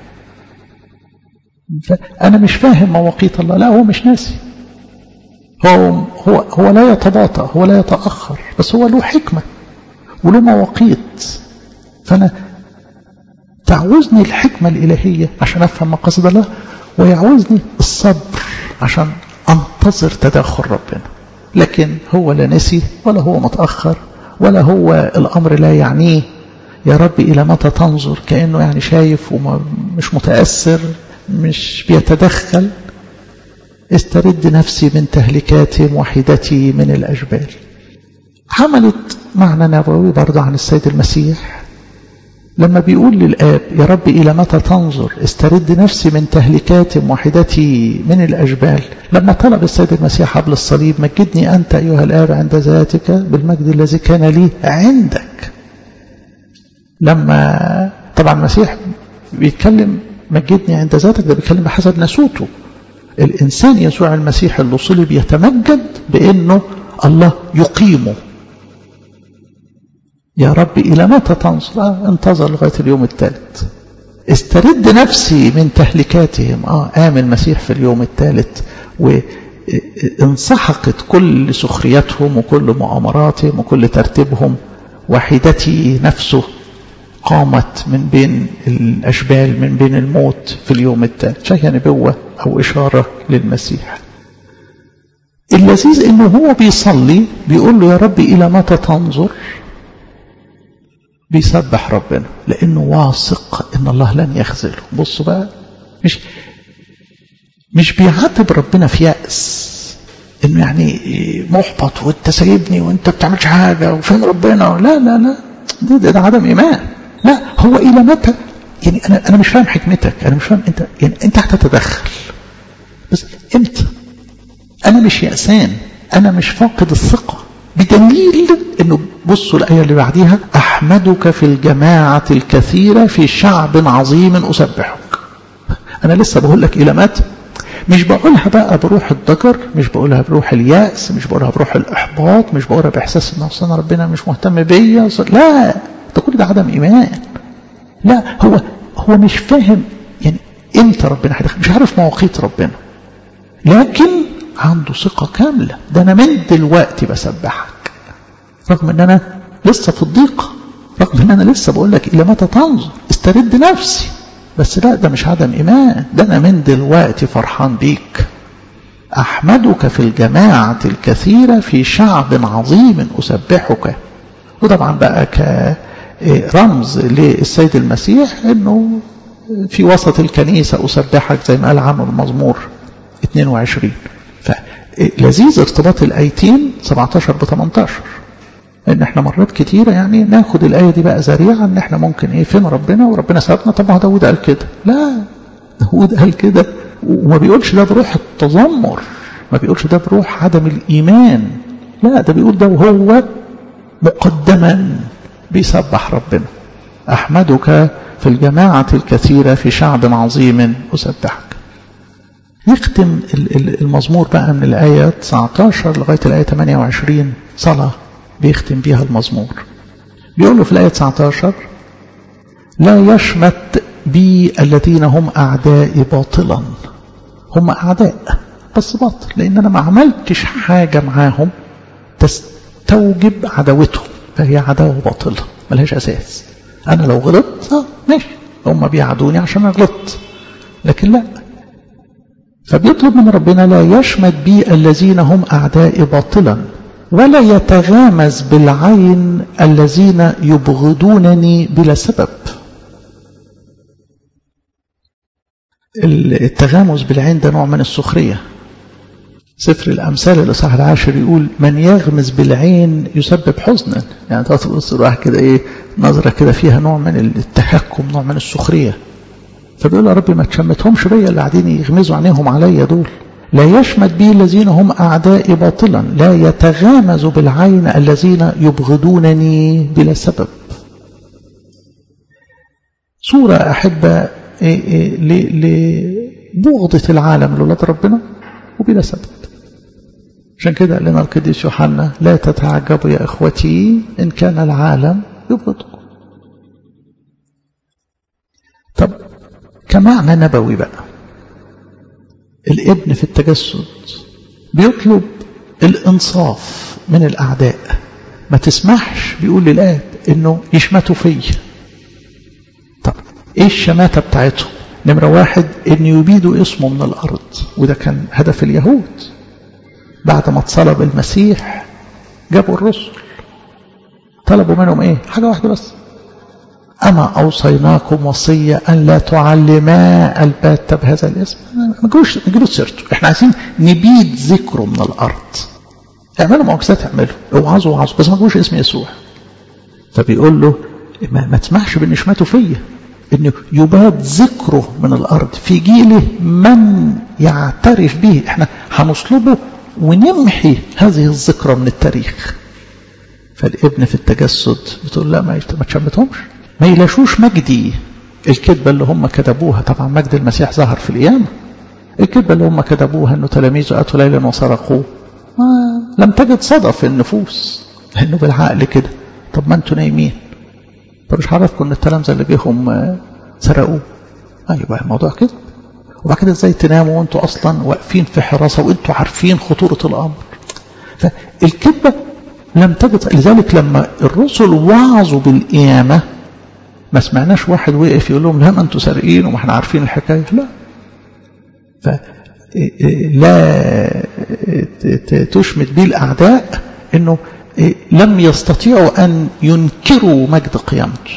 أنا مش فاهم مواقيت الله لا هو مش ناسي هو, هو, هو لا يتباطأ هو لا يتأخر بس هو له حكمة وله مواقيت فأنا تعوزني الحكمة الإلهية عشان أفهم مقاصد الله ويعوزني الصبر عشان أنتظر تدخل ربنا لكن هو لا نسي ولا هو متأخر ولا هو الأمر لا يعنيه يا رب إلى متى تنظر كأنه يعني شايف ومش متأثر مش بيتدخل استرد نفسي من تهلكاتي وحدتي من الأجبال حملت معنى نبوي برضه عن السيد المسيح لما بيقول للآب يا رب إلى متى تنظر استرد نفسي من تهلكات وحدتي من الأجبال لما طلب السيد المسيح قبل الصليب مجدني أنت أيها الآب عند ذاتك بالمجد الذي كان لي عندك لما طبعا المسيح بيتكلم مجدني عند ذاتك ده بيتكلم بحسب نسوته الإنسان يسوع المسيح اللي صلب يتمجد بأنه الله يقيمه يا رب إلى متى تنصر آه انتظر لغاية اليوم الثالث استرد نفسي من تهلكاتهم آه قام المسيح في اليوم الثالث وانسحقت كل سخريتهم وكل مؤامراتهم وكل ترتيبهم وحدتي نفسه قامت من بين الأشبال من بين الموت في اليوم الثالث شيء نبوة أو إشارة للمسيح اللذيذ إنه هو بيصلي بيقول له يا رب إلى متى تنظر بيسبح ربنا لأنه واثق إن الله لن يخذله بصوا بقى مش مش بيعاتب ربنا في يأس إنه يعني محبط وأنت سايبني وأنت بتعملش حاجة وفين ربنا لا لا لا ده, ده, ده عدم إيمان لا هو إلى متى يعني أنا أنا مش فاهم حكمتك أنا مش فاهم أنت يعني أنت هتتدخل بس إمتى أنا مش يأسان أنا مش فاقد الثقة بدليل انه بصوا الآية اللي بعديها أحمدك في الجماعة الكثيرة في شعب عظيم أسبحك أنا لسه بقول لك إلى متى مش بقولها بقى بروح الضجر مش بقولها بروح اليأس مش بقولها بروح الإحباط مش بقولها بإحساس إن أصلا ربنا مش مهتم بيا لا ده كل ده عدم إيمان لا هو هو مش فاهم يعني إمتى ربنا هيدخل مش عارف مواقيت ربنا لكن عنده ثقة كاملة ده أنا من دلوقتي بسبحك رغم أن أنا لسه في الضيقة رغم أن أنا لسه بقول لك إلى متى تنظر استرد نفسي بس لا ده مش عدم إيمان ده أنا من دلوقتي فرحان بيك أحمدك في الجماعة الكثيرة في شعب عظيم أسبحك وطبعا بقى كرمز للسيد المسيح أنه في وسط الكنيسة أسبحك زي ما قال عنه المزمور 22 فلذيذ ارتباط الايتين 17 ب 18 ان احنا مرات كتيرة يعني ناخد الآية دي بقى ذريعة ان احنا ممكن ايه فين ربنا وربنا سابنا طب ما داود قال كده لا داود قال كده وما بيقولش ده بروح التذمر ما بيقولش ده بروح عدم الإيمان لا ده بيقول ده وهو مقدما بيسبح ربنا أحمدك في الجماعة الكثيرة في شعب عظيم أسبحك يختم المزمور بقى من الآية 19 لغاية الآية 28 صلاة بيختم بيها المزمور بيقول له في الآية 19 لا يشمت بي الذين هم أعدائي باطلا هم أعداء بس باطل لأن أنا ما عملتش حاجة معاهم تستوجب عداوتهم فهي عداوة باطلة ملهاش أساس أنا لو غلطت آه ماشي هم بيعدوني عشان أنا غلطت لكن لا فبيطلب من ربنا لا يشمت بي الذين هم أعداء باطلا ولا يتغامز بالعين الذين يبغضونني بلا سبب التغامز بالعين ده نوع من السخرية سفر الأمثال الإصحاح العاشر يقول من يغمز بالعين يسبب حزنا يعني تبص الواحد كده إيه نظرة كده فيها نوع من التحكم نوع من السخرية فبيقول يا ربي ما تشمتهمش بيا اللي قاعدين يغمزوا عينيهم عليا دول لا يشمت بي الذين هم أعدائي باطلا لا يتغامز بالعين الذين يبغضونني بلا سبب صورة أحبة لبغضة العالم لولاد ربنا وبلا سبب عشان كده قال لنا القديس يوحنا لا تتعجبوا يا إخوتي إن كان العالم يبغضكم طب كمعنى نبوي بقى الابن في التجسد بيطلب الانصاف من الاعداء ما تسمحش بيقول للاب انه يشمتوا فيا طب ايه الشماتة بتاعتهم نمرة واحد ان يبيدوا اسمه من الارض وده كان هدف اليهود بعد ما اتصلب المسيح جابوا الرسل طلبوا منهم ايه حاجة واحدة بس أما أوصيناكم وصية أن لا تعلما البات بهذا الاسم ما تجيبوش ما تجيبوش سيرته احنا عايزين نبيد ذكره من الأرض اعملوا معجزات اعملوا اوعظوا وعظوا بس ما تجيبوش اسم يسوع فبيقول له ما, ما تسمحش بالنشمته فيا انه يباد ذكره من الارض في جيله من يعترف به احنا هنصلبه ونمحي هذه الذكرى من التاريخ فالابن في التجسد بتقول لا ما ما تشمتهمش ما يلاشوش مجدي الكذبة اللي هم كتبوها طبعا مجد المسيح ظهر في القيامة الكذبة اللي هم كتبوها انه تلاميذه اتوا ليلا وسرقوه ما لم تجد صدى في النفوس لانه بالعقل كده طب ما انتوا نايمين طب مش عارفكم ان التلامذه اللي جيهم سرقوه ايوه الموضوع كده وبعد كده ازاي تناموا وانتوا اصلا واقفين في حراسه وانتوا عارفين خطوره الامر فالكذبه لم تجد لذلك لما الرسل وعظوا بالقيامه ما سمعناش واحد وقف يقول لهم لا ما انتوا سارقين وما احنا عارفين الحكايه لا ف لا تشمت به الاعداء انه لم يستطيعوا ان ينكروا مجد قيامته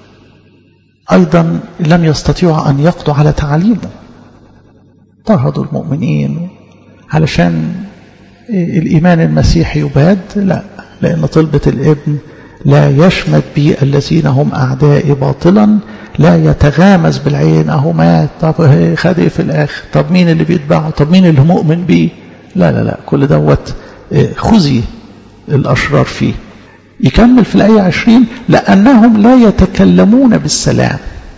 ايضا لم يستطيعوا ان يقضوا على تعاليمه اضطهدوا المؤمنين علشان الايمان المسيحي يباد لا لان طلبه الابن لا يشمت بي الذين هم أعدائي باطلا لا يتغامز بالعين أهو مات طب خد ايه في الآخر طب مين اللي بيتبعه طب مين اللي مؤمن بيه لا لا لا كل دوت خزي الأشرار فيه يكمل في الآية عشرين لأنهم لا يتكلمون بالسلام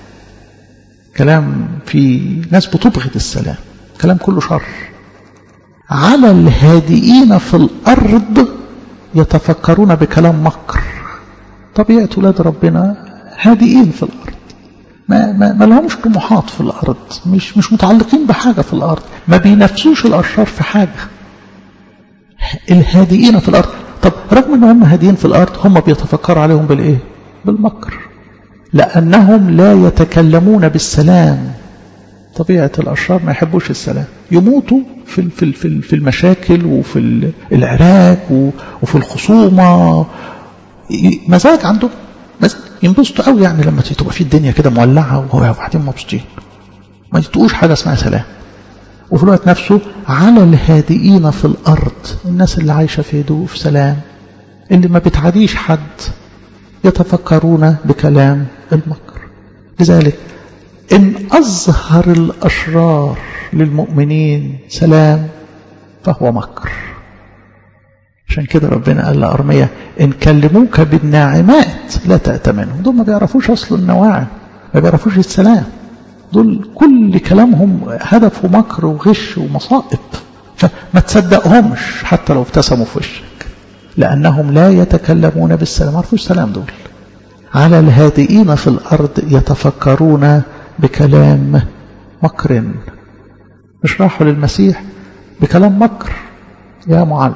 كلام في ناس بتبغض السلام كلام كله شر على الهادئين في الأرض يتفكرون بكلام مكر طبيعة ولاد ربنا هادئين في الأرض ما, ما, ما لهمش طموحات في الأرض مش, مش متعلقين بحاجة في الأرض ما بينافسوش الأشرار في حاجة الهادئين في الأرض طب رغم ان هم هادئين في الأرض هم بيتفكروا عليهم بالإيه بالمكر لأنهم لا يتكلمون بالسلام طبيعة الأشرار ما يحبوش السلام يموتوا في في في في المشاكل وفي العراك وفي الخصومة مزاج عندهم مزاج ينبسطوا قوي يعني لما تبقى في الدنيا كده مولعة وقاعدين مبسوطين ما يتقوش حاجة اسمها سلام وفي الوقت نفسه على الهادئين في الأرض الناس اللي عايشة في هدوء في سلام اللي ما بتعاديش حد يتفكرون بكلام المكر لذلك إن أظهر الأشرار للمؤمنين سلام فهو مكر عشان كده ربنا قال لأرمية إن كلموك بالناعمات لا تأتمنهم دول ما بيعرفوش أصل النواعم ما بيعرفوش السلام دول كل كلامهم هدفه مكر وغش ومصائب فما تصدقهمش حتى لو ابتسموا في وشك لأنهم لا يتكلمون بالسلام ما عرفوش سلام دول على الهادئين في الأرض يتفكرون بكلام مكر مش راحوا للمسيح بكلام مكر يا معلم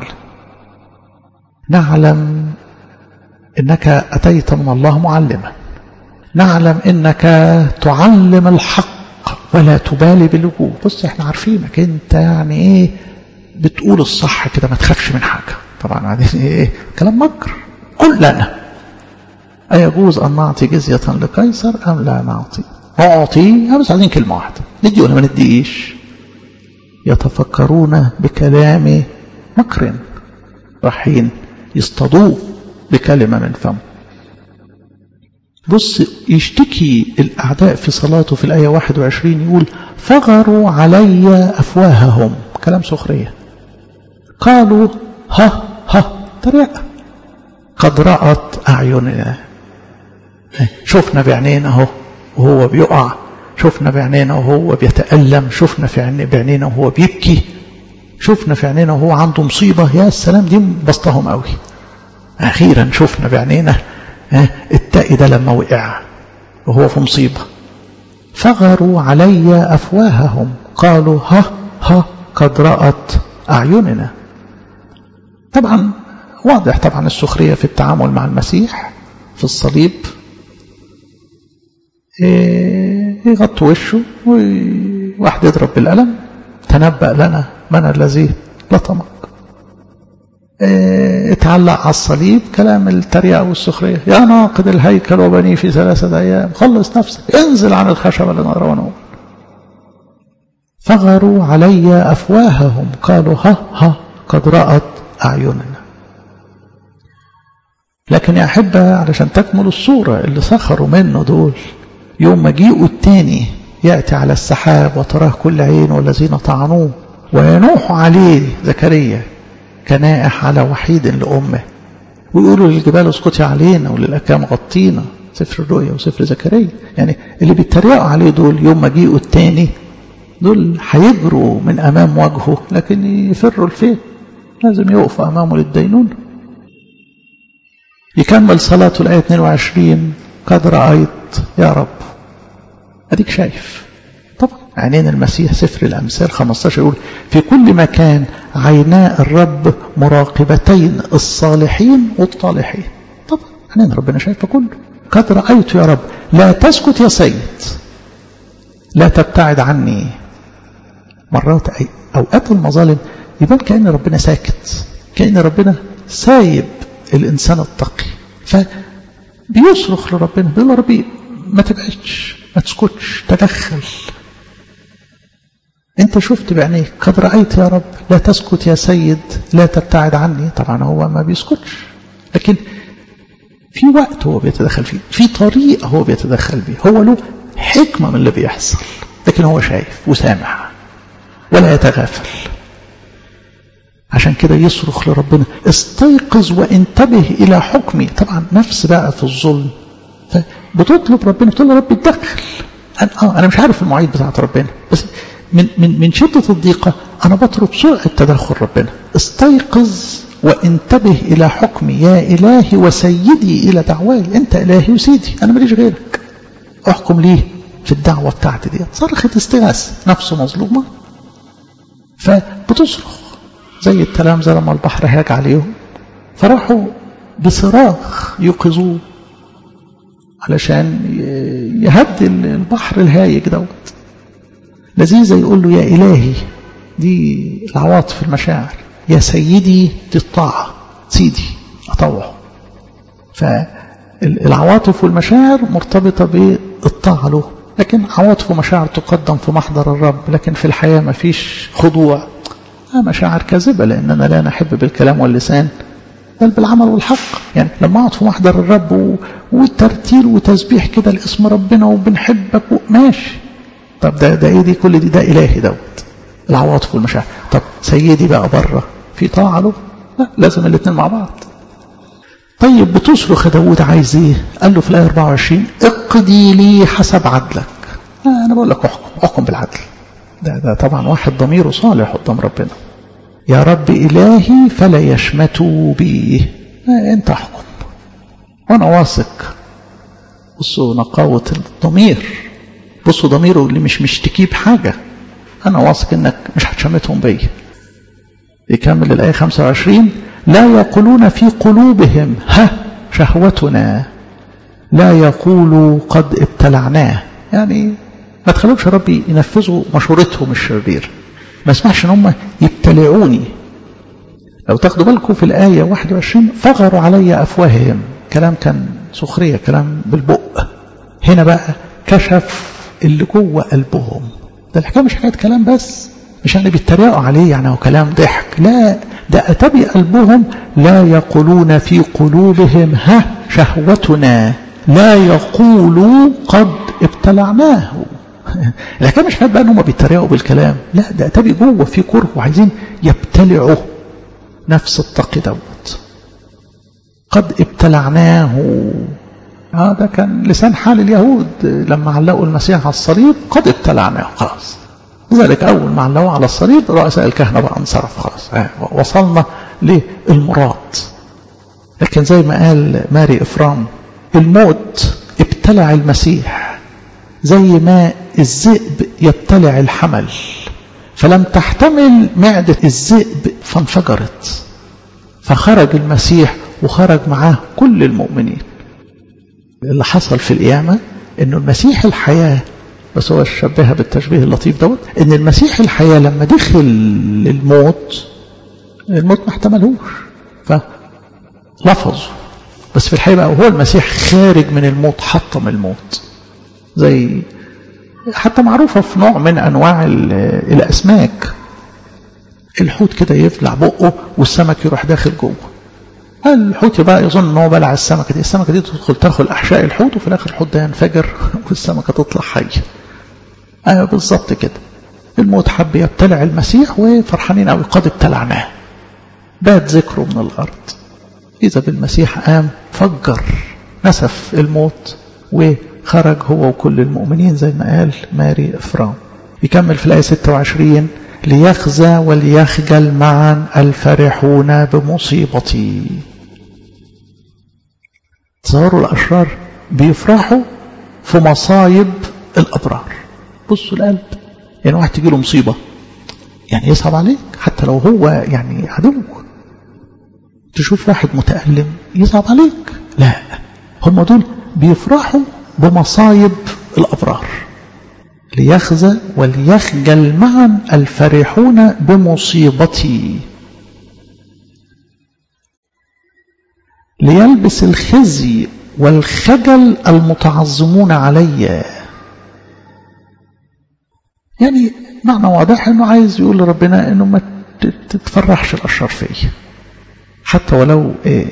نعلم انك اتيت من الله معلما نعلم انك تعلم الحق ولا تبالي بالوجوه بص احنا عارفينك انت يعني ايه بتقول الصح كده ما تخافش من حاجه طبعا بعدين ايه كلام مكر قل لنا أيجوز أن نعطي جزية لقيصر أم لا نعطي أعطي بس عايزين كلمة واحدة ندي ولا ما نديش يتفكرون بكلام مكر رايحين يصطادوه بكلمة من فم بص يشتكي الأعداء في صلاته في الآية 21 يقول فغروا علي أفواههم كلام سخرية قالوا ها ها طريقة قد رأت أعيننا شفنا بعينينا اهو وهو بيقع شفنا بعينينا وهو بيتألم شفنا في بعينينا وهو بيبكي شفنا في عينينا وهو عنده مصيبة يا السلام دي بسطهم قوي أخيرا شفنا بعينينا التائي ده لما وقع وهو في مصيبة فغروا علي أفواههم قالوا ها ها قد رأت أعيننا طبعا واضح طبعا السخرية في التعامل مع المسيح في الصليب يغطي وشه وواحد يضرب بالقلم تنبأ لنا من الذي لطمك اه اتعلق على الصليب كلام التريقة والسخرية يا ناقد الهيكل وبنيه في ثلاثة أيام خلص نفسك انزل عن الخشبة لنرى ونقول فغروا علي أفواههم قالوا ها ها قد رأت أعيننا لكن يا أحبة علشان تكمل الصورة اللي سخروا منه دول يوم مجيئه التاني يأتي على السحاب وتراه كل عين والذين طعنوه وينوح عليه زكريا كنائح على وحيد لأمه ويقولوا للجبال اسكتي علينا وللأكام غطينا سفر الرؤيا وسفر زكريا يعني اللي بيتريقوا عليه دول يوم مجيئه التاني دول هيجروا من أمام وجهه لكن يفروا لفين لازم يقفوا أمامه للدينون يكمل صلاته الآية 22 قد رأيت يا رب أديك شايف طبعا عينين المسيح سفر الأمثال 15 يقول في كل مكان عينا الرب مراقبتين الصالحين والطالحين طبعا عينين ربنا شايفة كله قد رأيت يا رب لا تسكت يا سيد لا تبتعد عني مرات أي أوقات المظالم يبان كأن ربنا ساكت كأن ربنا سايب الإنسان التقي فبيصرخ لربنا بيقول له ربي ما تبعدش ما تسكتش تدخل انت شفت بعينيك قد رأيت يا رب لا تسكت يا سيد لا تبتعد عني طبعا هو ما بيسكتش لكن في وقت هو بيتدخل فيه في طريقة هو بيتدخل بيه هو له حكمة من اللي بيحصل لكن هو شايف وسامع ولا يتغافل عشان كده يصرخ لربنا استيقظ وانتبه إلى حكمي طبعا نفس بقى في الظلم فبتطلب ربنا بتقول له رب اتدخل أنا, آه أنا مش عارف المواعيد بتاعت ربنا بس من, من, من شدة الضيقة أنا بطلب سرعة تدخل ربنا استيقظ وانتبه إلى حكمي يا إلهي وسيدي إلى دعواي أنت إلهي وسيدي أنا ماليش غيرك أحكم ليه في الدعوة بتاعتي دي صرخة استغاثة نفسه مظلومة فبتصرخ زي التلامذة لما البحر هاج عليهم فراحوا بصراخ يوقظوه علشان يهدي البحر الهايج دوت لذيذة يقول له يا إلهي دي العواطف المشاعر يا سيدي دي الطاعة سيدي أطوعه فالعواطف والمشاعر مرتبطة بالطاعة له لكن عواطف ومشاعر تقدم في محضر الرب لكن في الحياة ما فيش خضوع مشاعر كاذبة لأننا لا نحب بالكلام واللسان بل بالعمل والحق يعني لما أقعد في محضر الرب والترتيل وتسبيح كده لاسم ربنا وبنحبك ماشي طب ده ده ايه دي كل دي ده إلهي دوت العواطف والمشاعر طب سيدي بقى بره في طاعة له لا لازم الاثنين مع بعض طيب بتصرخ داود عايز ايه قال له في الآية 24 اقضي لي حسب عدلك آه أنا بقول لك احكم احكم بالعدل ده, ده طبعا واحد ضميره صالح قدام ربنا يا رب إلهي فلا يشمتوا بي آه انت احكم وانا واثق بصوا نقاوة الضمير بصوا ضميره اللي مش مشتكيه بحاجة أنا واثق إنك مش هتشمتهم بيا يكمل الآية 25 لا يقولون في قلوبهم ها شهوتنا لا يقولوا قد ابتلعناه يعني ما تخلوش ربي ينفذوا مشورتهم الشرير ما اسمحش ان هم يبتلعوني لو تاخدوا بالكم في الآية 21 فغروا علي أفواههم كلام كان سخرية كلام بالبق هنا بقى كشف اللي جوه قلبهم ده الحكايه مش حكايه كلام بس مش يعني بيتريقوا عليه يعني هو كلام ضحك لا ده اتى قلبهم لا يقولون في قلوبهم ها شهوتنا لا يقولوا قد ابتلعناه الحكايه مش حكايه بقى ان هم بيتريقوا بالكلام لا ده اتى جوه في كره وعايزين يبتلعوا نفس التقي دوت قد ابتلعناه آه ده كان لسان حال اليهود لما علقوا المسيح على الصليب قد ابتلعناه خلاص لذلك أول ما علقوه على الصليب رؤساء الكهنة بقى انصرف خلاص آه وصلنا للمراد لكن زي ما قال ماري إفرام الموت ابتلع المسيح زي ما الذئب يبتلع الحمل فلم تحتمل معدة الذئب فانفجرت فخرج المسيح وخرج معاه كل المؤمنين اللي حصل في القيامة انه المسيح الحياة بس هو شبهها بالتشبيه اللطيف دوت ان المسيح الحياة لما دخل الموت الموت ما احتملهوش فلفظوا بس في الحقيقة هو المسيح خارج من الموت حطم الموت زي حتى معروفة في نوع من أنواع الأسماك الحوت كده يفلع بقه والسمك يروح داخل جوه الحوت بقى يظن ان هو بلع السمكه دي السمكه دي تدخل تاكل احشاء الحوت وفي الاخر الحوت ده ينفجر والسمكه تطلع حيه ايوه بالظبط كده الموت حب يبتلع المسيح وفرحانين قوي قد ابتلعناه بات ذكره من الارض اذا بالمسيح قام فجر نسف الموت وخرج هو وكل المؤمنين زي ما قال ماري افرام يكمل في الايه 26 ليخزى وليخجل معا الفرحون بمصيبتي تصوروا الأشرار بيفرحوا في مصايب الأبرار بصوا القلب يعني واحد تجي له مصيبة يعني يصعب عليك حتى لو هو يعني عدو تشوف واحد متألم يصعب عليك لا هم دول بيفرحوا بمصايب الأبرار ليخزى وليخجل معا الفرحون بمصيبتي ليلبس الخزي والخجل المتعظمون علي يعني معنى واضح انه عايز يقول لربنا انه ما تتفرحش الاشرار فيا حتى ولو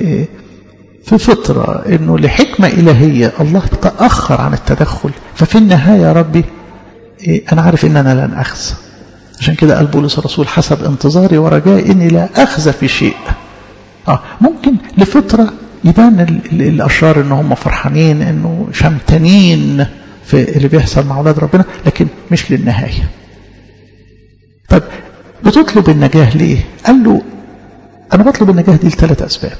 في فطرة انه لحكمة الهية الله تأخر عن التدخل ففي النهاية يا ربي أنا عارف إن أنا لن أخزى عشان كده قال بولس الرسول حسب انتظاري ورجائي إني لا أخزى في شيء آه ممكن لفترة يبان الأشرار إن هم فرحانين إنه شمتانين في اللي بيحصل مع أولاد ربنا لكن مش للنهاية طب بتطلب النجاة ليه قال له أنا بطلب النجاة دي لثلاث أسباب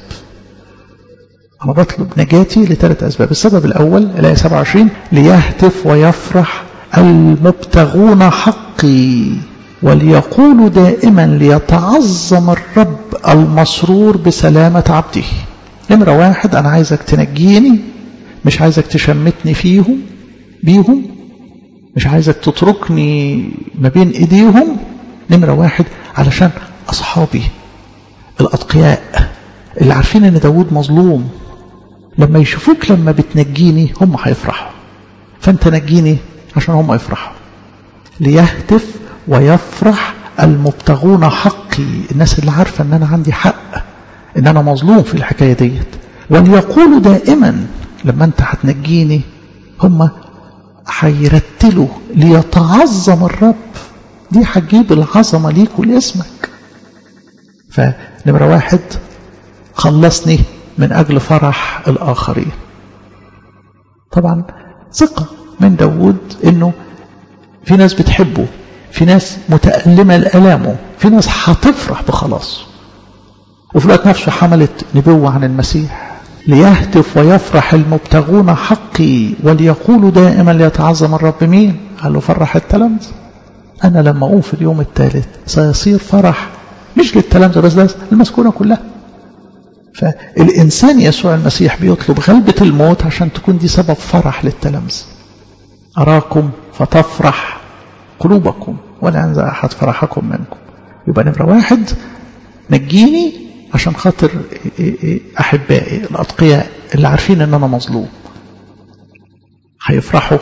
أنا بطلب نجاتي لثلاث أسباب السبب الأول الآية 27 ليهتف ويفرح المبتغون حقي وليقولوا دائما ليتعظم الرب المسرور بسلامة عبده نمرة واحد أنا عايزك تنجيني مش عايزك تشمتني فيهم بيهم مش عايزك تتركني ما بين ايديهم نمرة واحد علشان أصحابي الأتقياء اللي عارفين ان داود مظلوم لما يشوفوك لما بتنجيني هم هيفرحوا فانت نجيني عشان هم يفرحوا ليهتف ويفرح المبتغون حقي الناس اللي عارفة ان انا عندي حق ان انا مظلوم في الحكاية ديت وليقولوا دائما لما انت هتنجيني هم هيرتلوا ليتعظم الرب دي هتجيب العظمة ليك ولاسمك فنمرة واحد خلصني من أجل فرح الآخرين طبعا ثقة من داود انه في ناس بتحبه في ناس متألمة لألامه في ناس هتفرح بخلاصه وفي الوقت نفسه حملت نبوة عن المسيح ليهتف ويفرح المبتغون حقي وليقولوا دائما ليتعظم الرب مين قال له فرح التلامذة أنا لما أقوم في اليوم الثالث سيصير فرح مش للتلامذة بس ده المسكونة كلها فالإنسان يسوع المسيح بيطلب غلبة الموت عشان تكون دي سبب فرح للتلامذة أراكم فتفرح قلوبكم ولا ينزع أحد فرحكم منكم يبقى نمرة واحد نجيني عشان خاطر أحبائي الأتقياء اللي عارفين أن أنا مظلوم هيفرحوا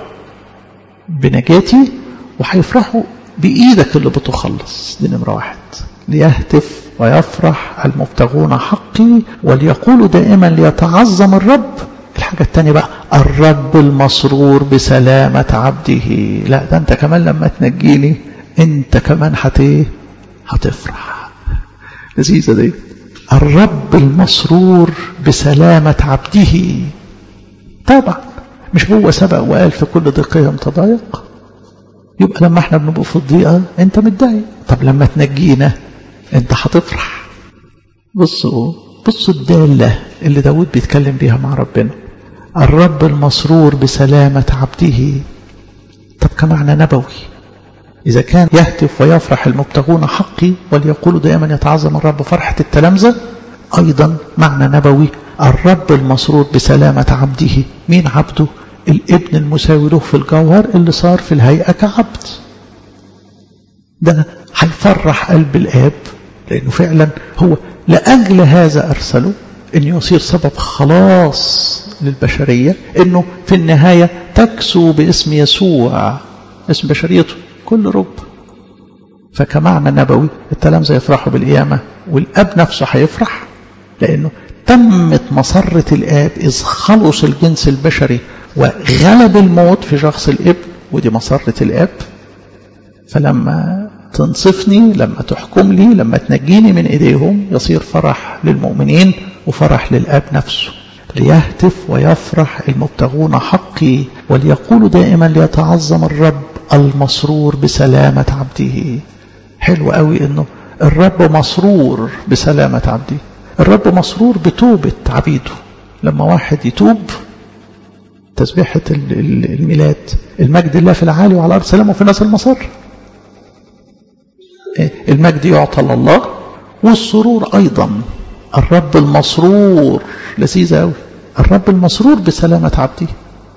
بنجاتي وهيفرحوا بإيدك اللي بتخلص دي نمرة واحد ليهتف ويفرح المبتغون حقي وليقولوا دائما ليتعظم الرب الحاجة الثانية بقى الرب المسرور بسلامة عبده لا ده انت كمان لما تنجيني انت كمان هت هتفرح لذيذة دي الرب المسرور بسلامة عبده طبعا مش هو سبق وقال في كل ضيقهم تضايق يبقى لما احنا بنبقى في الضيقة انت متضايق طب لما تنجينا انت هتفرح بصوا بصوا الدالة اللي داود بيتكلم بيها مع ربنا الرب المسرور بسلامة عبده طب كمعنى نبوي إذا كان يهتف ويفرح المبتغون حقي وليقولوا دائما يتعظم الرب فرحة التلامذة أيضا معنى نبوي الرب المسرور بسلامة عبده مين عبده الابن المساوي له في الجوهر اللي صار في الهيئة كعبد ده هيفرح قلب الآب لأنه فعلا هو لأجل هذا أرسله أن يصير سبب خلاص للبشرية أنه في النهاية تكسو باسم يسوع اسم بشريته كل رب فكمعنى نبوي التلامذة يفرحوا بالقيامة والأب نفسه هيفرح لأنه تمت مسرة الآب إذ خلص الجنس البشري وغلب الموت في شخص الابن ودي مسرة الآب فلما تنصفني لما تحكم لي لما تنجيني من إيديهم يصير فرح للمؤمنين وفرح للآب نفسه ليهتف ويفرح المبتغون حقي وليقولوا دائما ليتعظم الرب المسرور بسلامة عبده حلو قوي انه الرب مسرور بسلامة عبده الرب مسرور بتوبة عبيده لما واحد يتوب تسبيحة الميلاد المجد الله في العالي وعلى الأرض سلام وفي الناس المسر المجد يعطى لله والسرور أيضا الرب المسرور لذيذ قوي الرب المسرور بسلامة عبده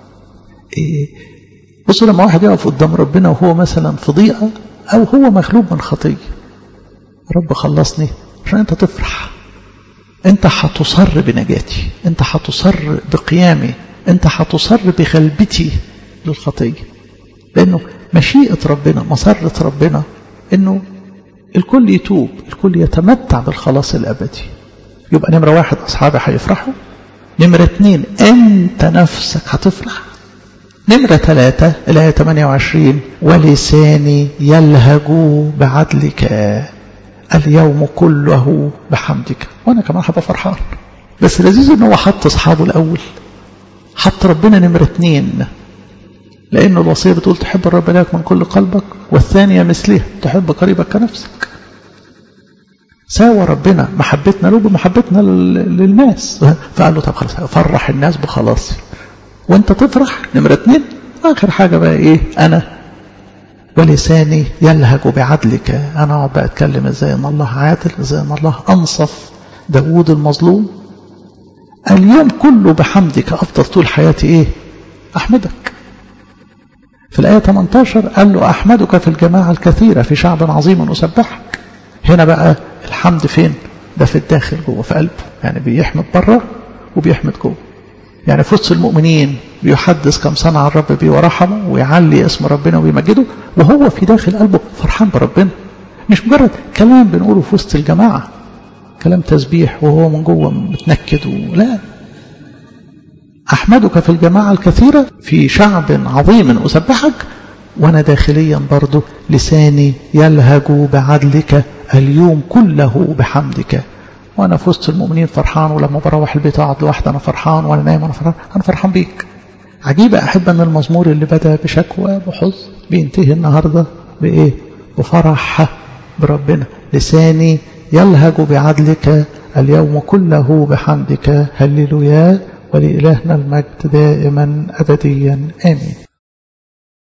بصوا لما واحد يقف قدام ربنا وهو مثلا في ضيقة أو هو مغلوب من خطية رب خلصني عشان أنت تفرح أنت هتصر بنجاتي أنت هتصر بقيامي أنت هتصر بغلبتي للخطية لأنه مشيئة ربنا مسرة ربنا أنه الكل يتوب الكل يتمتع بالخلاص الأبدي يبقى نمرة واحد أصحابي هيفرحوا نمرة اتنين أنت نفسك هتفرح نمرة ثلاثة الآية 28 ولساني يلهج بعدلك اليوم كله بحمدك وأنا كمان هبقى فرحان بس لذيذ إن هو حط أصحابه الأول حط ربنا نمرة اتنين لأن الوصية بتقول تحب الرب إلهك من كل قلبك والثانية مثلها تحب قريبك كنفسك ساوى ربنا محبتنا له بمحبتنا للناس فقال له طب خلاص فرح الناس بخلاصي وانت تفرح نمرة اتنين اخر حاجة بقى ايه انا ولساني يلهج بعدلك انا اقعد بقى اتكلم ازاي ان الله عادل ازاي ان الله انصف داوود المظلوم اليوم كله بحمدك افضل طول حياتي ايه احمدك في الآية 18 قال له أحمدك في الجماعة الكثيرة في شعب عظيم أسبحك هنا بقى الحمد فين ده في الداخل جوه في قلبه يعني بيحمد بره وبيحمد جوه يعني في وسط المؤمنين بيحدث كم صنع الرب بيه ورحمه ويعلي اسم ربنا ويمجده وهو في داخل قلبه فرحان بربنا مش مجرد كلام بنقوله في وسط الجماعة كلام تسبيح وهو من جوه متنكد لا أحمدك في الجماعة الكثيرة في شعب عظيم أسبحك وأنا داخليا برضو لساني يلهج بعدلك اليوم كله بحمدك وأنا في وسط المؤمنين فرحان ولما بروح البيت أقعد لوحدي أنا فرحان وأنا نايم أنا فرحان أنا فرحان بيك عجيبة أحب أن المزمور اللي بدأ بشكوى بحزن بينتهي النهاردة بإيه بفرح بربنا لساني يلهج بعدلك اليوم كله بحمدك هللويا ولإلهنا المجد دائما أبديا آمين